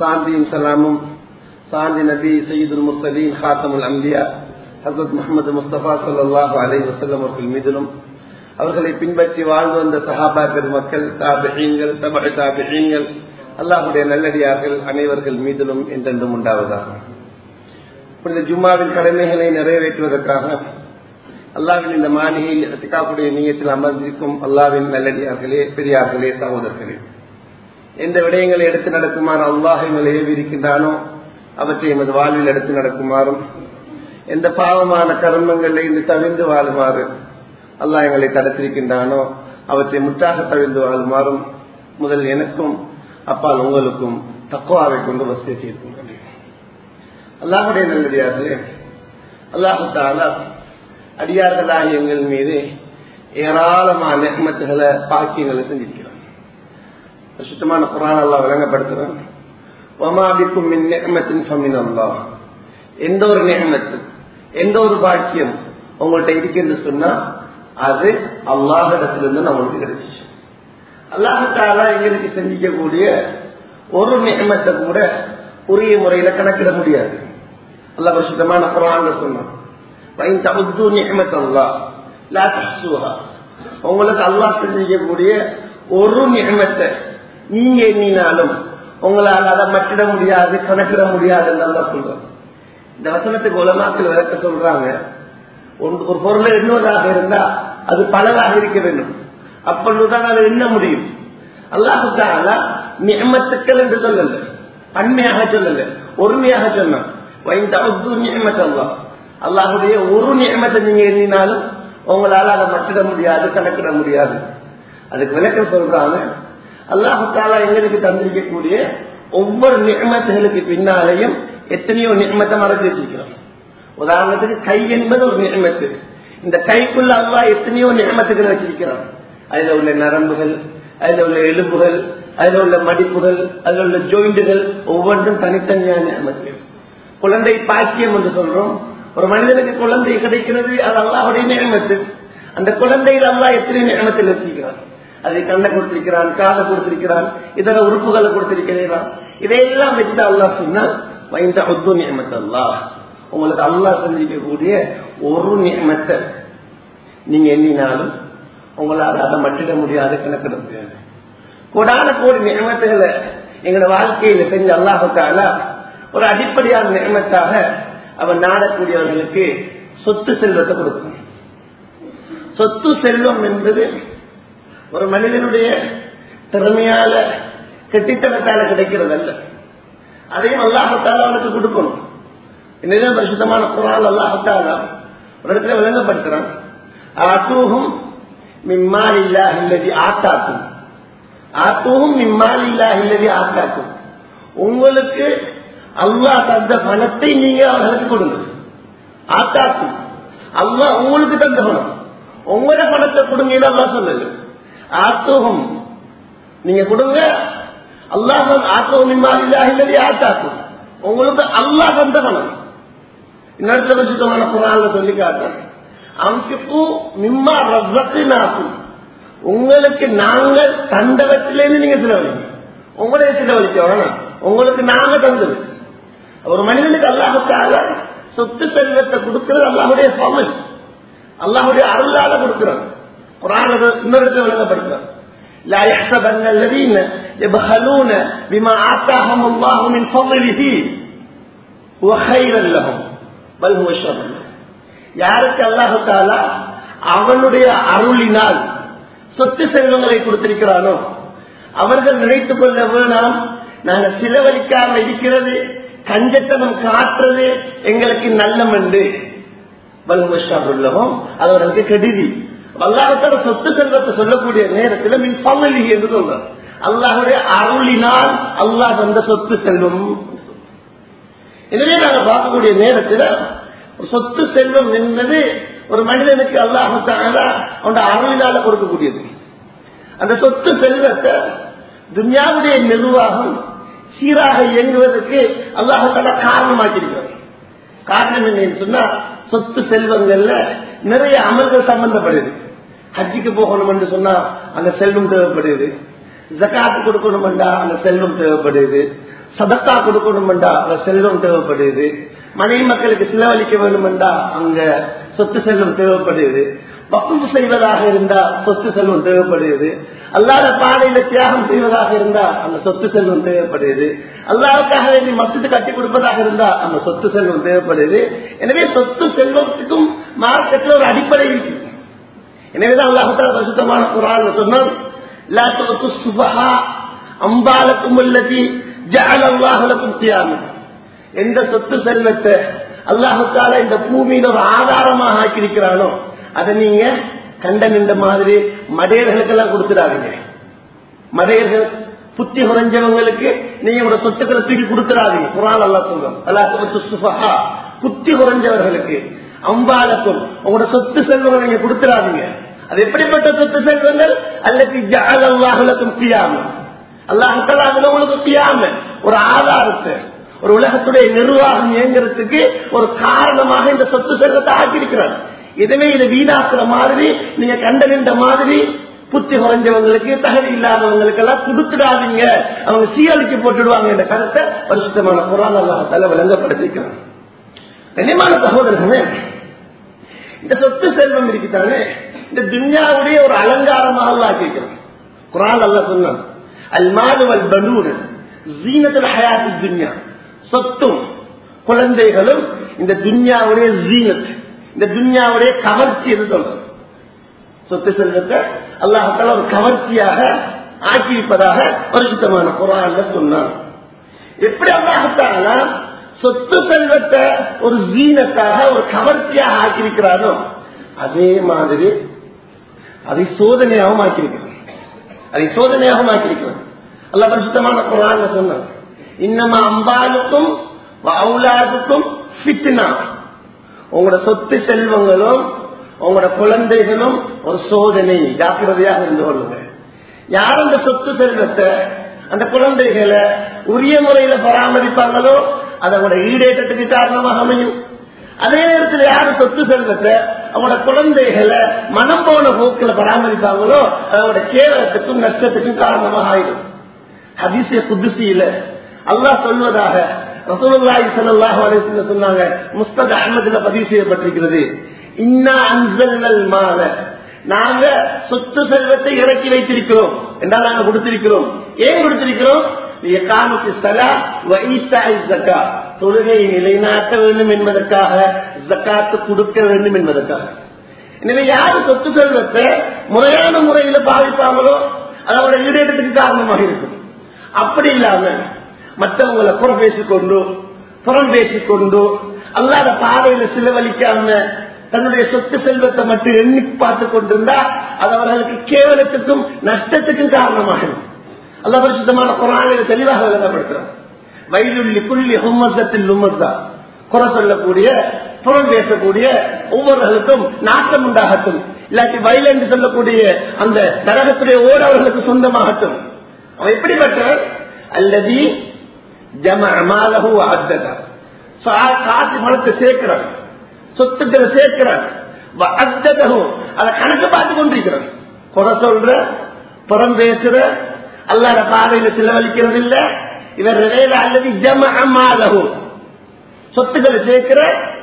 சாந்தியும் சலாமும் சாந்தி நபி சயீதுல் முர்சலீன் ஹாத்தமுல் அம்பியா ஹசரத் முகமது முஸ்தபா சல்லாஹு அலை வசல்லம் அவர்கள் மீதிலும் அவர்களை பின்பற்றி வாழ்ந்து வந்த சஹாபா பெருமக்கள் தாபிகள் தபக தாபிகள் அல்லாஹுடைய நல்லடியார்கள் அனைவர்கள் மீதிலும் என்றென்றும் உண்டாவதாக புனித ஜும்மாவின் கடமைகளை நிறைவேற்றுவதற்காக அல்லாவின் இந்த மாளிகையில் ரத்திகாவுடைய நீயத்தில் அமர்ந்திருக்கும் அல்லாவின் நல்லடியார்களே பெரியார்களே சகோதரர்களே எந்த விடயங்களை எடுத்து நடக்குமாறு அல்லாஹை ஏவி இருக்கின்றானோ அவற்றை எமது வாழ்வில் எடுத்து நடக்குமாறும் எந்த பாவமான கர்மங்களை இன்று தவிர்ந்து வாழுமாறு அல்லாஹ் எங்களை தடுத்திருக்கின்றானோ அவற்றை முற்றாக தவிர்ந்து வாழுமாறும் முதல் எனக்கும் அப்பால் உங்களுக்கும் தக்குவாவை கொண்டு வசதி செய்திருக்கின்றேன் அல்லாஹுடைய நல்லடியார்களே அல்லாஹு தாலா அடியார்களாக எங்கள் மீது ஏராளமான நெஹ்மத்துகளை பாக்கியங்களை செஞ்சிருக்கிறான் சுத்தமான குரான் அல்லா விளங்கப்படுத்துறேன் ஒமாபிக்கும் மின் நெஹ்மத்தின் சமின் அல்லா எந்த ஒரு நெஹ்மத்து எந்த ஒரு பாக்கியம் உங்கள்கிட்ட இருக்குன்னு சொன்னா அது அல்லாஹிடத்திலிருந்து நம்மளுக்கு கிடைச்சு அல்லாஹாலா எங்களுக்கு செஞ்சிக்கக்கூடிய ஒரு நியமத்தை கூட உரிய முறையில கணக்கிட முடியாது அல்லா பிரசுத்தமான குரான் சொன்னான் உங்களுக்கு அல்லாஹ் செஞ்சிக்கக்கூடிய ஒரு நியமத்தை நீங்க எண்ணினாலும் உங்களால் அதை மட்டிட முடியாது கணக்கிட முடியாதுன்னு நல்லா சொல்றோம் இந்த வசனத்துக்கு உலமாக்கள் விளக்க சொல்றாங்க ஒரு பொருளை எண்ணுவதாக இருந்தா அது பலதாக இருக்க வேண்டும் அப்பொழுதுதான் அதை எண்ண முடியும் அல்லாஹால நியமத்துக்கள் என்று சொல்லல அண்மையாக சொல்லல ஒருமையாக சொன்னான் அல்லாஹுடைய ஒரு நியமத்தை நீங்க எண்ணினாலும் உங்களால அதை மட்டிட முடியாது கணக்கிட முடியாது அதுக்கு விளக்கம் சொல்றாங்க அல்லாஹு தாலா எங்களுக்கு தந்திருக்கக்கூடிய ஒவ்வொரு நியமத்துகளுக்கு பின்னாலேயும் எத்தனையோ நியமத்தை மறைச்சு வச்சிருக்கிறோம் உதாரணத்துக்கு கை என்பது ஒரு நியமத்து இந்த கைக்குள்ள அல்லா எத்தனையோ நியமத்துகளை வச்சிருக்கிறான் அதுல உள்ள நரம்புகள் அதுல உள்ள எலும்புகள் அதுல உள்ள மடிப்புகள் அதுல உள்ள ஜோயிண்டுகள் ஒவ்வொன்றும் தனித்தனியான நியமத்துகள் குழந்தை பாக்கியம் என்று சொல்றோம் ஒரு மனிதனுக்கு குழந்தை கிடைக்கிறது அது அல்லாவுடைய நியமத்து அந்த குழந்தையில் அல்லா எத்தனை நியமத்தில் வச்சிருக்கிறான் அதை கண்ணை கொடுத்திருக்கிறான் காதை கொடுத்திருக்கிறான் இதர உறுப்புகளை கொடுத்திருக்கிறான் இதையெல்லாம் வச்சுட்டு அல்லா சொன்னால் வைந்த ஒத்து நியமத்து அல்லா உங்களுக்கு அல்லா செஞ்சிக்கக்கூடிய ஒரு நியமத்தை நீங்க எண்ணினாலும் உங்களால் அதை மட்டிட முடியாது கணக்கிட முடியாது கோடான கோடி நியமத்துகளை எங்களோட வாழ்க்கையில செஞ்ச அல்லாஹால ஒரு அடிப்படையான நியமத்தாக அவன் நாடக்கூடியவர்களுக்கு சொத்து செல்வத்தை கொடுக்கணும் சொத்து செல்வம் என்பது ஒரு மனிதனுடைய திறமையால கெட்டித்தனத்தால கிடைக்கிறது அல்ல அதையும் அல்லாஹத்தால அவனுக்கு கொடுக்கணும் என்னதான் பரிசுத்தமான குரால் அல்லாஹத்தால ஒரு இடத்துல விளங்கப்படுத்துறான் ஆத்தூகும் மிம்மால் இல்லா இல்லதி ஆத்தாக்கும் ஆத்தூகும் மிம்மால் இல்லா இல்லதி ஆத்தாக்கும் உங்களுக்கு அல்லாஹ் தந்த பணத்தை நீங்க அவர்களுக்கு கொடுங்க ஆத்தாக்கும் அல்லாஹ் உங்களுக்கு தந்த பணம் உங்களோட பணத்தை கொடுங்கன்னு அல்லா சொன்னது ஆத்தூகம் நீங்க கொடுங்க அல்லாஹ் ஆத்தூகம் மிம்மால் இல்லா இல்லதி ஆத்தாக்கும் உங்களுக்கு அல்லாஹ் தந்த பணம் இன்னொருத்த பரிசுத்தமான குரான்ல சொல்லி காட்டுறேன் அம்சிப்பு மிம்மா ரசத்து நாக்கும் உங்களுக்கு நாங்கள் தந்தவத்திலேருந்து நீங்க செலவழிங்க உங்களுடைய செலவழிக்க வேணாம் உங்களுக்கு நாங்க தந்தது ஒரு மனிதனுக்கு அல்லாஹுக்காக சொத்து செல்வத்தை கொடுக்கிறது அல்லாஹுடைய சமல் அல்லாஹுடைய அருளால கொடுக்கிறான் குரான் இன்னொரு விளங்கப்படுத்துறான் لا يحسبن الذين يبخلون بما آتاهم الله من فضله وخيرا لهم بل هو شر யாருக்கு அல்லாஹு தாலா அவனுடைய அருளினால் சொத்து செல்வங்களை கொடுத்திருக்கிறானோ அவர்கள் நினைத்துக் கொள்ள வேணாம் நாங்க செலவழிக்காம இருக்கிறது கஞ்சத்தனம் காட்டுறது எங்களுக்கு நல்லம் என்று பல்முஷாபுல்லகம் அது அவர்களுக்கு கெடுதி அல்லாஹத்தால சொத்து செல்வத்தை சொல்லக்கூடிய நேரத்தில் மின் பமலி என்று சொல்றார் அல்லாஹுடைய அருளினால் அல்லாஹ் தந்த சொத்து செல்வம் எனவே நாங்கள் பார்க்கக்கூடிய நேரத்தில் சொத்து செல்வம் என்பது ஒரு மனிதனுக்கு அல்லாஹால அவனுடைய அருளினால கொடுக்கக்கூடியது அந்த சொத்து செல்வத்தை துன்யாவுடைய நிர்வாகம் சீராக இயங்குவதற்கு அல்லாஹால காரணமாக்கியிருக்கிறார் காரணம் என்னன்னு சொன்னா சொத்து செல்வங்கள்ல நிறைய அமல்கள் சம்பந்தப்படுது ஹஜ்ஜிக்கு போகணும் என்று சொன்னா அந்த செல்வம் தேவைப்படுது ஜக்காத்து கொடுக்கணுமெண்டா அந்த செல்வம் தேவைப்படுது சதக்கா கொடுக்கணுமெண்டா அந்த செல்வம் தேவைப்படுது மனைவி மக்களுக்கு செலவழிக்க வேண்டுமெண்டா அங்க சொத்து செல்வம் தேவைப்படுது வக்குப்பு செய்வதாக இருந்தா சொத்து செல்வம் தேவைப்படுகிறது அல்லாத பாதையில தியாகம் செய்வதாக இருந்தா அந்த சொத்து செல்வம் தேவைப்படுகிறது அல்லாவுக்காக வேண்டி மசத்து கட்டி கொடுப்பதாக இருந்தா அந்த சொத்து செல்வம் தேவைப்படுது எனவே சொத்து செல்வத்துக்கும் மார்க்கெட்ல ஒரு அடிப்படை இருக்கு எனவேதான் அல்லாஹால பரிசுத்தமான குரான் சொன்னால் லா துஅத்து சுபஹா அம்பாலக்கும் உள்ளதி ஜஅல அல்லாஹு லக்கும் தியாமம் எந்த சொத்து செல்வத்தை அல்லாஹால இந்த பூமியில ஒரு ஆதாரமாக ஆக்கியிருக்கிறானோ அதை நீங்க கண்ட நின்ற மாதிரி மடையர்களுக்கெல்லாம் கொடுத்துடாதீங்க மடையர்கள் புத்தி குறைஞ்சவங்களுக்கு நீங்க உங்க சொத்துக்களை தூக்கி கொடுத்துடாதீங்க குரான் அல்லா சொல்றோம் அல்லா புத்தி குறைஞ்சவர்களுக்கு அம்பாலக்கும் உங்களோட சொத்து செல்வங்களை நீங்க கொடுத்துடாதீங்க அது எப்படிப்பட்ட சொத்து செல்வங்கள் அல்லது ஜால் அல்லாஹுலக்கும் கியாம அல்லாஹால அதுல உங்களுக்கு கியாம ஒரு ஆதாரத்தை ஒரு உலகத்துடைய நிர்வாகம் இயங்குறதுக்கு ஒரு காரணமாக இந்த சொத்து செல்வத்தை ஆக்கியிருக்கிறார் இதுவே இதை வீணாக்குற மாதிரி நீங்க கண்டறிந்த மாதிரி புத்தி குறைஞ்சவங்களுக்கு தகுதி இல்லாதவங்களுக்கு எல்லாம் கொடுத்துடாதீங்க அவங்க சீரழிச்சு போட்டுடுவாங்க என்ற கருத்தை பரிசுத்தமான குரான் அல்லாஹால விளங்கப்படுத்திக்கிறாங்க கனிமான சகோதரர்களே இந்த சொத்து செல்வம் இருக்குதானே இந்த துன்யாவுடைய ஒரு அலங்காரமாக ஆக்கியிருக்கிறோம் குரான் அல்ல சொன்னான் அல் மாலுவல் பலூன் ஜீனத்தில் ஹயாத்து துன்யா சொத்தும் குழந்தைகளும் இந்த துன்யாவுடைய ஜீனத் இந்த துன்யாவுடைய கவர்ச்சி என்று சொல்றோம் சொத்து செல்வத்தை அல்லாஹால ஒரு கவர்ச்சியாக ஆக்கியிருப்பதாக பரிசுத்தமான குரான்ல சொன்னான் எப்படி அல்லாஹால சொத்து செல்வத்தை ஒரு ஜீனத்தாக ஒரு கவர்ச்சியாக ஆக்கியிருக்கிறாரோ அதே மாதிரி அதை சோதனையாகவும் ஆக்கியிருக்கிறார் அதை சோதனையாகவும் ஆக்கியிருக்கிறார் அல்ல பரிசுத்தமான குரான்ல சொன்னான் இன்னமா அம்பாலுக்கும் அவுலாதுக்கும் ஃபிட்னா உங்களோட சொத்து செல்வங்களும் உங்களோட குழந்தைகளும் ஒரு சோதனை ஜாக்கிரதையாக இருந்து கொள்ளுங்க யார் அந்த சொத்து செல்வத்தை அந்த குழந்தைகளை உரிய முறையில பராமரிப்பாங்களோ அதோட ஈடேற்றத்துக்கு காரணமாக அமையும் அதே நேரத்தில் யாரு சொத்து செல்வத்தை அவங்களோட குழந்தைகளை மனம் போன போக்கில் பராமரிப்பாங்களோ அதோட கேவலத்துக்கும் நஷ்டத்துக்கும் காரணமாக ஆயிடும் ஹதிசிய குதிசியில அல்லாஹ் சொல்வதாக ரசூலுல்லாஹி ஸல்லல்லாஹு அலைஹி வஸல்லம் சொன்னாங்க முஸ்தத் அஹ்மதுல பதிவு செய்யப்பட்டிருக்கிறது இன்னா அன்சல்னல் மால நாங்க சொத்து செல்வத்தை இறக்கி வைத்திருக்கிறோம் என்றால் நாங்க கொடுத்திருக்கிறோம் ஏன் கொடுத்திருக்கிறோம் தொழுகையை நிலைநாட்ட வேண்டும் என்பதற்காக ஜக்காத்து கொடுக்க வேண்டும் என்பதற்காக எனவே யாரு சொத்து செல்வத்தை முறையான முறையில பாவிப்பாங்களோ அதோட ஈடேற்றத்துக்கு காரணமாக இருக்கும் அப்படி இல்லாம மற்றவங்களை புறம் பேசிக்கொண்டு புறம் பேசிக்கொண்டு அல்லாத பாதையில செலவழிக்காம தன்னுடைய சொத்து செல்வத்தை மட்டும் எண்ணி பார்த்து கொண்டிருந்தா அது அவர்களுக்கு கேவலத்துக்கும் நஷ்டத்துக்கும் காரணமாகும் அல்ல பரிசுத்தமான குரானில தெளிவாக விளங்கப்படுத்துறான் வயலுள்ளி புள்ளி ஹும்மசத்தில் உம்மசா குறை சொல்லக்கூடிய புறம் பேசக்கூடிய ஒவ்வொருவர்களுக்கும் நாட்டம் உண்டாகட்டும் இல்லாட்டி வயல் என்று சொல்லக்கூடிய அந்த நரகத்துடைய ஓடவர்களுக்கு சொந்தமாகட்டும் அவன் எப்படிப்பட்டவன் அல்லது ஜம அமாலகு அத்ததா காசு மலத்தை சேர்க்கிறான் சொத்துக்களை சேர்க்கிறான் அத்ததகும் அதை கணக்கு பார்த்து கொண்டிருக்கிறான் குறை சொல்ற புறம் பேசுற அல்லாத பாதையில செலவழிக்கிறது இல்ல இவர் இடையில அல்லது ஜம அமாலகு சொத்துக்களை சேர்க்கிற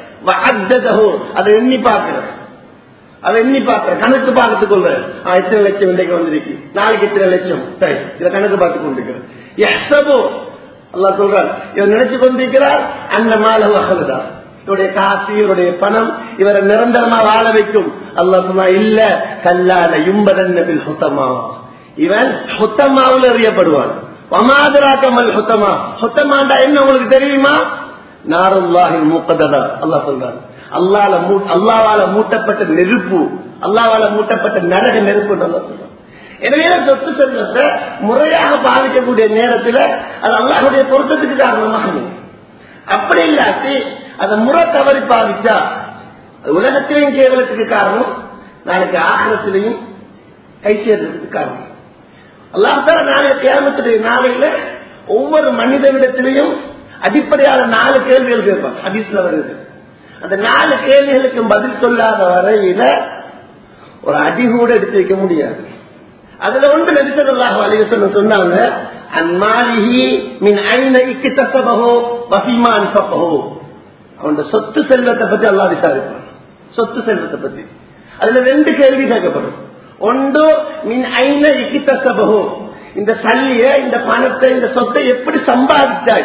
அத்ததகு அதை எண்ணி பார்க்கிற அதை எண்ணி பார்க்கிற கணக்கு பார்த்து கொள்ற எத்தனை லட்சம் இன்றைக்கு வந்திருக்கு நாளைக்கு எத்தனை லட்சம் சரி இதை கணக்கு பார்த்து கொண்டிருக்கிறேன் எஸ்ஸபோ அல்லா சொல்றார் இவர் நினைச்சு கொண்டிருக்கிறார் அந்த மாலவு அகலுதான் இவருடைய காசு இவருடைய பணம் இவரை நிரந்தரமா வாழ வைக்கும் அல்லா சொன்னா இல்ல கல்லால இம்பதன் சுத்தமா இவன் சுத்தமாவில் அறியப்படுவான் வமாதராக்கமல் சுத்தமா சுத்தமாண்டா என்ன உங்களுக்கு தெரியுமா நாருல்லாஹின் மூக்கதா அல்லா சொல்றார் அல்லால அல்லாவால மூட்டப்பட்ட நெருப்பு அல்லாவால மூட்டப்பட்ட நரக நெருப்பு நல்லா சொல்றான் எனவே சொத்து செல்வத்தை முறையாக பாதிக்கக்கூடிய நேரத்தில் அது அல்லாஹுடைய பொருத்தத்துக்கு காரணமாக அப்படி இல்லாட்டி அதை முறை தவறி பாதிச்சா உலகத்திலையும் கேவலத்துக்கு காரணம் நாளைக்கு ஆகிரத்திலையும் கை சேர்றதுக்கு காரணம் அல்லாஹால நாளைய கேமத்துடைய நாளையில ஒவ்வொரு மனிதனிடத்திலையும் அடிப்படையான நாலு கேள்விகள் கேட்பான் ஹதீஸ்ல வருது அந்த நாலு கேள்விகளுக்கு பதில் சொல்லாத வரையில ஒரு அடி கூட எடுத்து வைக்க முடியாது அதுல ஒன்று நபிசல்லாஹு அலிவசன் சொன்னாங்க அந்மாலிஹி மின் ஐன இக்கித்தபகோ வசிமா அன்பகோ அவன் சொத்து செல்வத்தை பத்தி அல்லாஹ் விசாரிப்பான் சொத்து செல்வத்தை பத்தி அதுல ரெண்டு கேள்வி கேட்கப்படும் ஒன்று மின் ஐன இக்கித்தபகோ இந்த சல்லிய இந்த பணத்தை இந்த சொத்தை எப்படி சம்பாதிச்சாய்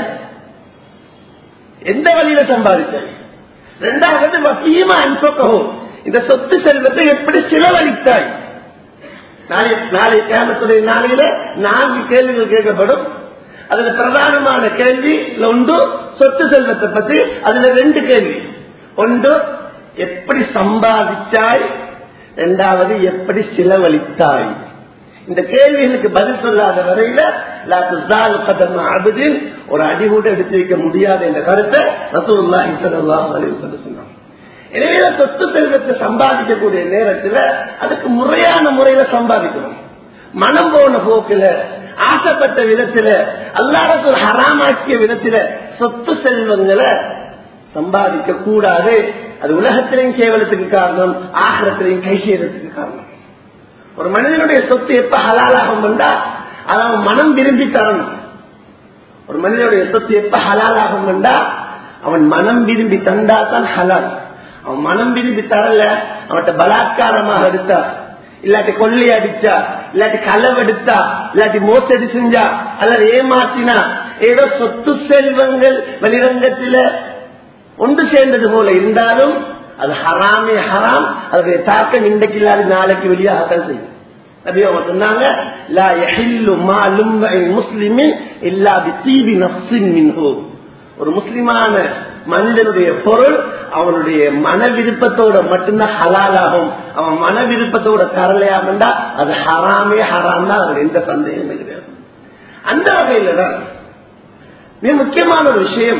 எந்த வழியில சம்பாதிச்சாய் ரெண்டாவது வசியமா அன்பகோ இந்த சொத்து செல்வத்தை எப்படி செலவழித்தாய் நாளை நாளை கேமத்துடைய நாளையில நான்கு கேள்விகள் கேட்கப்படும் அதுல பிரதானமான கேள்வி ஒன்று சொத்து செல்வத்தை பத்தி அதுல ரெண்டு கேள்வி ஒன்று எப்படி சம்பாதிச்சாய் இரண்டாவது எப்படி செலவழித்தாய் இந்த கேள்விகளுக்கு பதில் சொல்லாத வரையில அபுதின் ஒரு அடி கூட எடுத்து வைக்க முடியாது என்ற கருத்தை ரசூல்லாஹி ஸல்லல்லாஹு அலைஹி வஸல்லம் சொன்னாங்க எனவே சொத்து செல்வத்தை சம்பாதிக்கக்கூடிய நேரத்தில் அதுக்கு முறையான முறையில சம்பாதிக்கணும் மனம் போன போக்குல ஆசைப்பட்ட விதத்துல அல்லாத ஹராமாக்கிய விதத்துல சொத்து செல்வங்களை சம்பாதிக்க கூடாது அது உலகத்திலையும் கேவலத்துக்கு காரணம் ஆகரத்திலையும் கை செய்யறதுக்கு காரணம் ஒரு மனிதனுடைய சொத்து எப்ப ஹலாலாகும் வந்தா அவன் மனம் விரும்பி தரணும் ஒரு மனிதனுடைய சொத்து எப்ப ஹலாலாகும் வந்தா அவன் மனம் விரும்பி தந்தா தான் ஹலால் அவன் மனம் விரும்பி தரல அவன்கிட்ட பலாத்காரமாக எடுத்தா இல்லாட்டி கொள்ளை அடிச்சா இல்லாட்டி களவெடுத்தா இல்லாட்டி மோசடி செஞ்சா அல்லது ஏமாத்தினா ஏதோ சொத்து செல்வங்கள் வெளிரங்கத்தில் ஒன்று சேர்ந்தது போல இருந்தாலும் அது ஹராமே ஹராம் அதனுடைய தாக்கம் இன்றைக்கு இல்லாத நாளைக்கு வெளியாகத்தான் செய்யும் நபி அவங்க சொன்னாங்க லா யஹில்லு மாலும் முஸ்லிமின் இல்லா பித்தீபி நஃப்ஸின் மின்ஹு ஒரு முஸ்லிமான மனிதனுடைய பொருள் அவனுடைய மன விருப்பத்தோட மட்டும்தான் ஹலாலாகும் அவன் மன விருப்பத்தோட தரலையாமண்டா அது ஹராமே ஹராம் தான் அதுல எந்த சந்தேகமே கிடையாது அந்த வகையில தான் மிக முக்கியமான ஒரு விஷயம்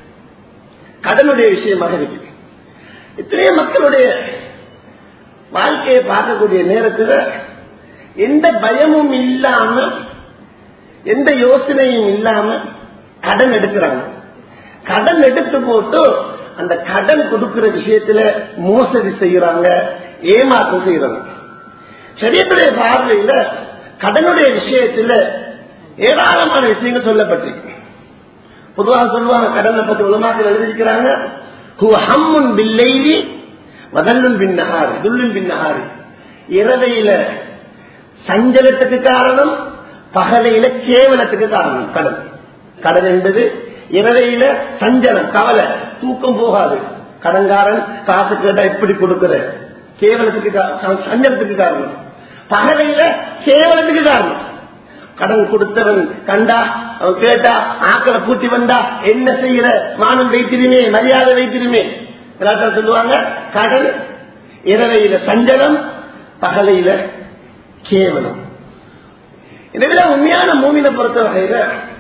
கடனுடைய விஷயமாக இருக்குது இத்தனைய மக்களுடைய வாழ்க்கையை பார்க்கக்கூடிய நேரத்தில் எந்த பயமும் இல்லாம எந்த யோசனையும் இல்லாம கடன் எடுக்கிறாங்க கடன் எடுத்து போட்டு அந்த கடன் கொடுக்கிற விஷயத்துல மோசடி செய்யறாங்க ஏமாற்றம் செய்யறாங்க சரியத்துடைய பார்வையில கடனுடைய விஷயத்துல ஏராளமான விஷயங்கள் சொல்லப்பட்டிருக்கு பொதுவாக சொல்லுவாங்க கடனை பற்றி உலமாக்கள் எழுதியிருக்கிறாங்க ஹம்முன் பில்லைலி வதல்லுன் பின்னஹாரி துல்லுன் பின்னஹாரி இரவையில சஞ்சலத்துக்கு காரணம் பகலையில கேவலத்துக்கு காரணம் கடன் கடன் என்பது இரவையில சஞ்சலம் கவலை தூக்கம் போகாது கடன்காரன் காசு கேட்டா எப்படி கொடுக்கிற கேவலத்துக்கு சஞ்சலத்துக்கு காரணம் பகலையில கேவலத்துக்கு காரணம் கடன் கொடுத்தவன் கண்டா அவன் கேட்டா ஆக்களை பூட்டி வந்தா என்ன செய்யற மானம் வைத்திருமே மரியாதை வைத்திருமே சொல்லுவாங்க கடன் இரவையில சஞ்சலம் பகலையில கேவலம் எனவே உண்மையான மூமினை பொறுத்த வகையில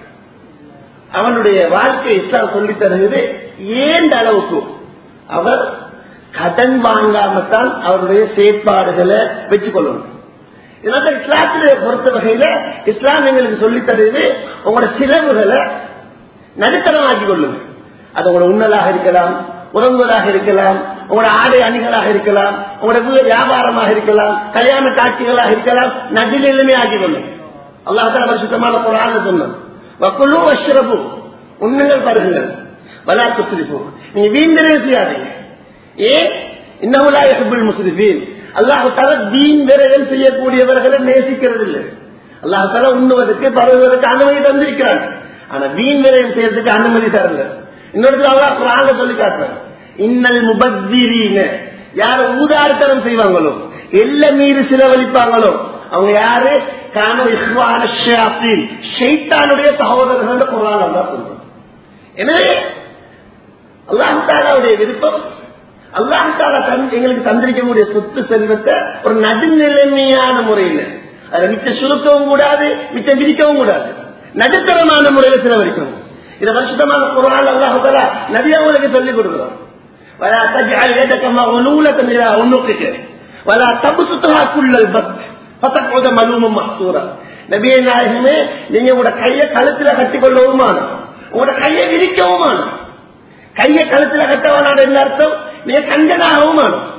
அவனுடைய வாழ்க்கை இஸ்லாம் சொல்லி தருகிறது ஏந்த அளவுக்கு அவர் கடன் வாங்காமத்தான் அவருடைய செயற்பாடுகளை வச்சுக்கொள்ளணும் இதனால இஸ்லாத்திலே பொறுத்த வகையில இஸ்லாம் எங்களுக்கு சொல்லி தருது உங்களோட சிலவுகளை நடுத்தரமாக்கி கொள்ளுங்க அது உங்களோட உண்ணலாக இருக்கலாம் உறங்குவதாக இருக்கலாம் உங்களோட ஆடை அணிகளாக இருக்கலாம் உங்களோட வீடு வியாபாரமாக இருக்கலாம் கல்யாண காட்சிகளாக இருக்கலாம் நடுநிலைமை ஆக்கி கொள்ளுங்க அல்லாஹால பரிசுத்தமான குரான சொன்னோம் வக்குழு அஷ்ரபு உண்ணுங்கள் பருகுங்கள் வலாத்து சிரிப்பு நீங்க வீண்தரே செய்யாதீங்க ஏன் இன்னமுலா எஹபுல் முஸ்லிஃபீன் அல்லாஹு தர வீண் விரயம் செய்யக்கூடியவர்களை நேசிக்கிறது இல்லை அல்லாஹு தர உண்ணுவதற்கு பரவுவதற்கு அனுமதி தந்திருக்கிறார் ஆனா வீண் விரயம் செய்யறதுக்கு அனுமதி தரல இன்னொரு அல்லாஹ் குரான சொல்லி காட்டுறாங்க இன்னல் முபத்தீரீன யார ஊதாரித்தனம் செய்வாங்களோ எல்ல மீறி செலவழிப்பாங்களோ அவங்க யாரு காண இஸ்வான ஷைத்தானுடைய சகோதரர்கள் குரான் தான் சொல்றோம் எனவே அல்லாஹாலாவுடைய விருப்பம் அல்லாஹாலா எங்களுக்கு தந்திரிக்கக்கூடிய சொத்து செல்வத்தை ஒரு நடுநிலைமையான முறையில் அதை மிச்சம் சுருக்கவும் கூடாது மிச்சம் விதிக்கவும் கூடாது நடுத்தரமான முறையில் செலவழிக்கணும் இதை வருஷத்தமான குரான் அல்லாஹாலா நிறைய உங்களுக்கு சொல்லிக் கொடுக்கிறோம் ولا تجعل يدك مغلولة إلى عنقك ولا تبسطها كل البسط فتقعد ملوما محصورا நபியே நாயகமே நீங்க உங்களோட கைய கழுத்துல கட்டி கொள்ளவுமான உங்களோட கையை விரிக்கவுமான கைய கழுத்துல கட்டவான என்ன அர்த்தம் நீங்க கஞ்சனாகவும்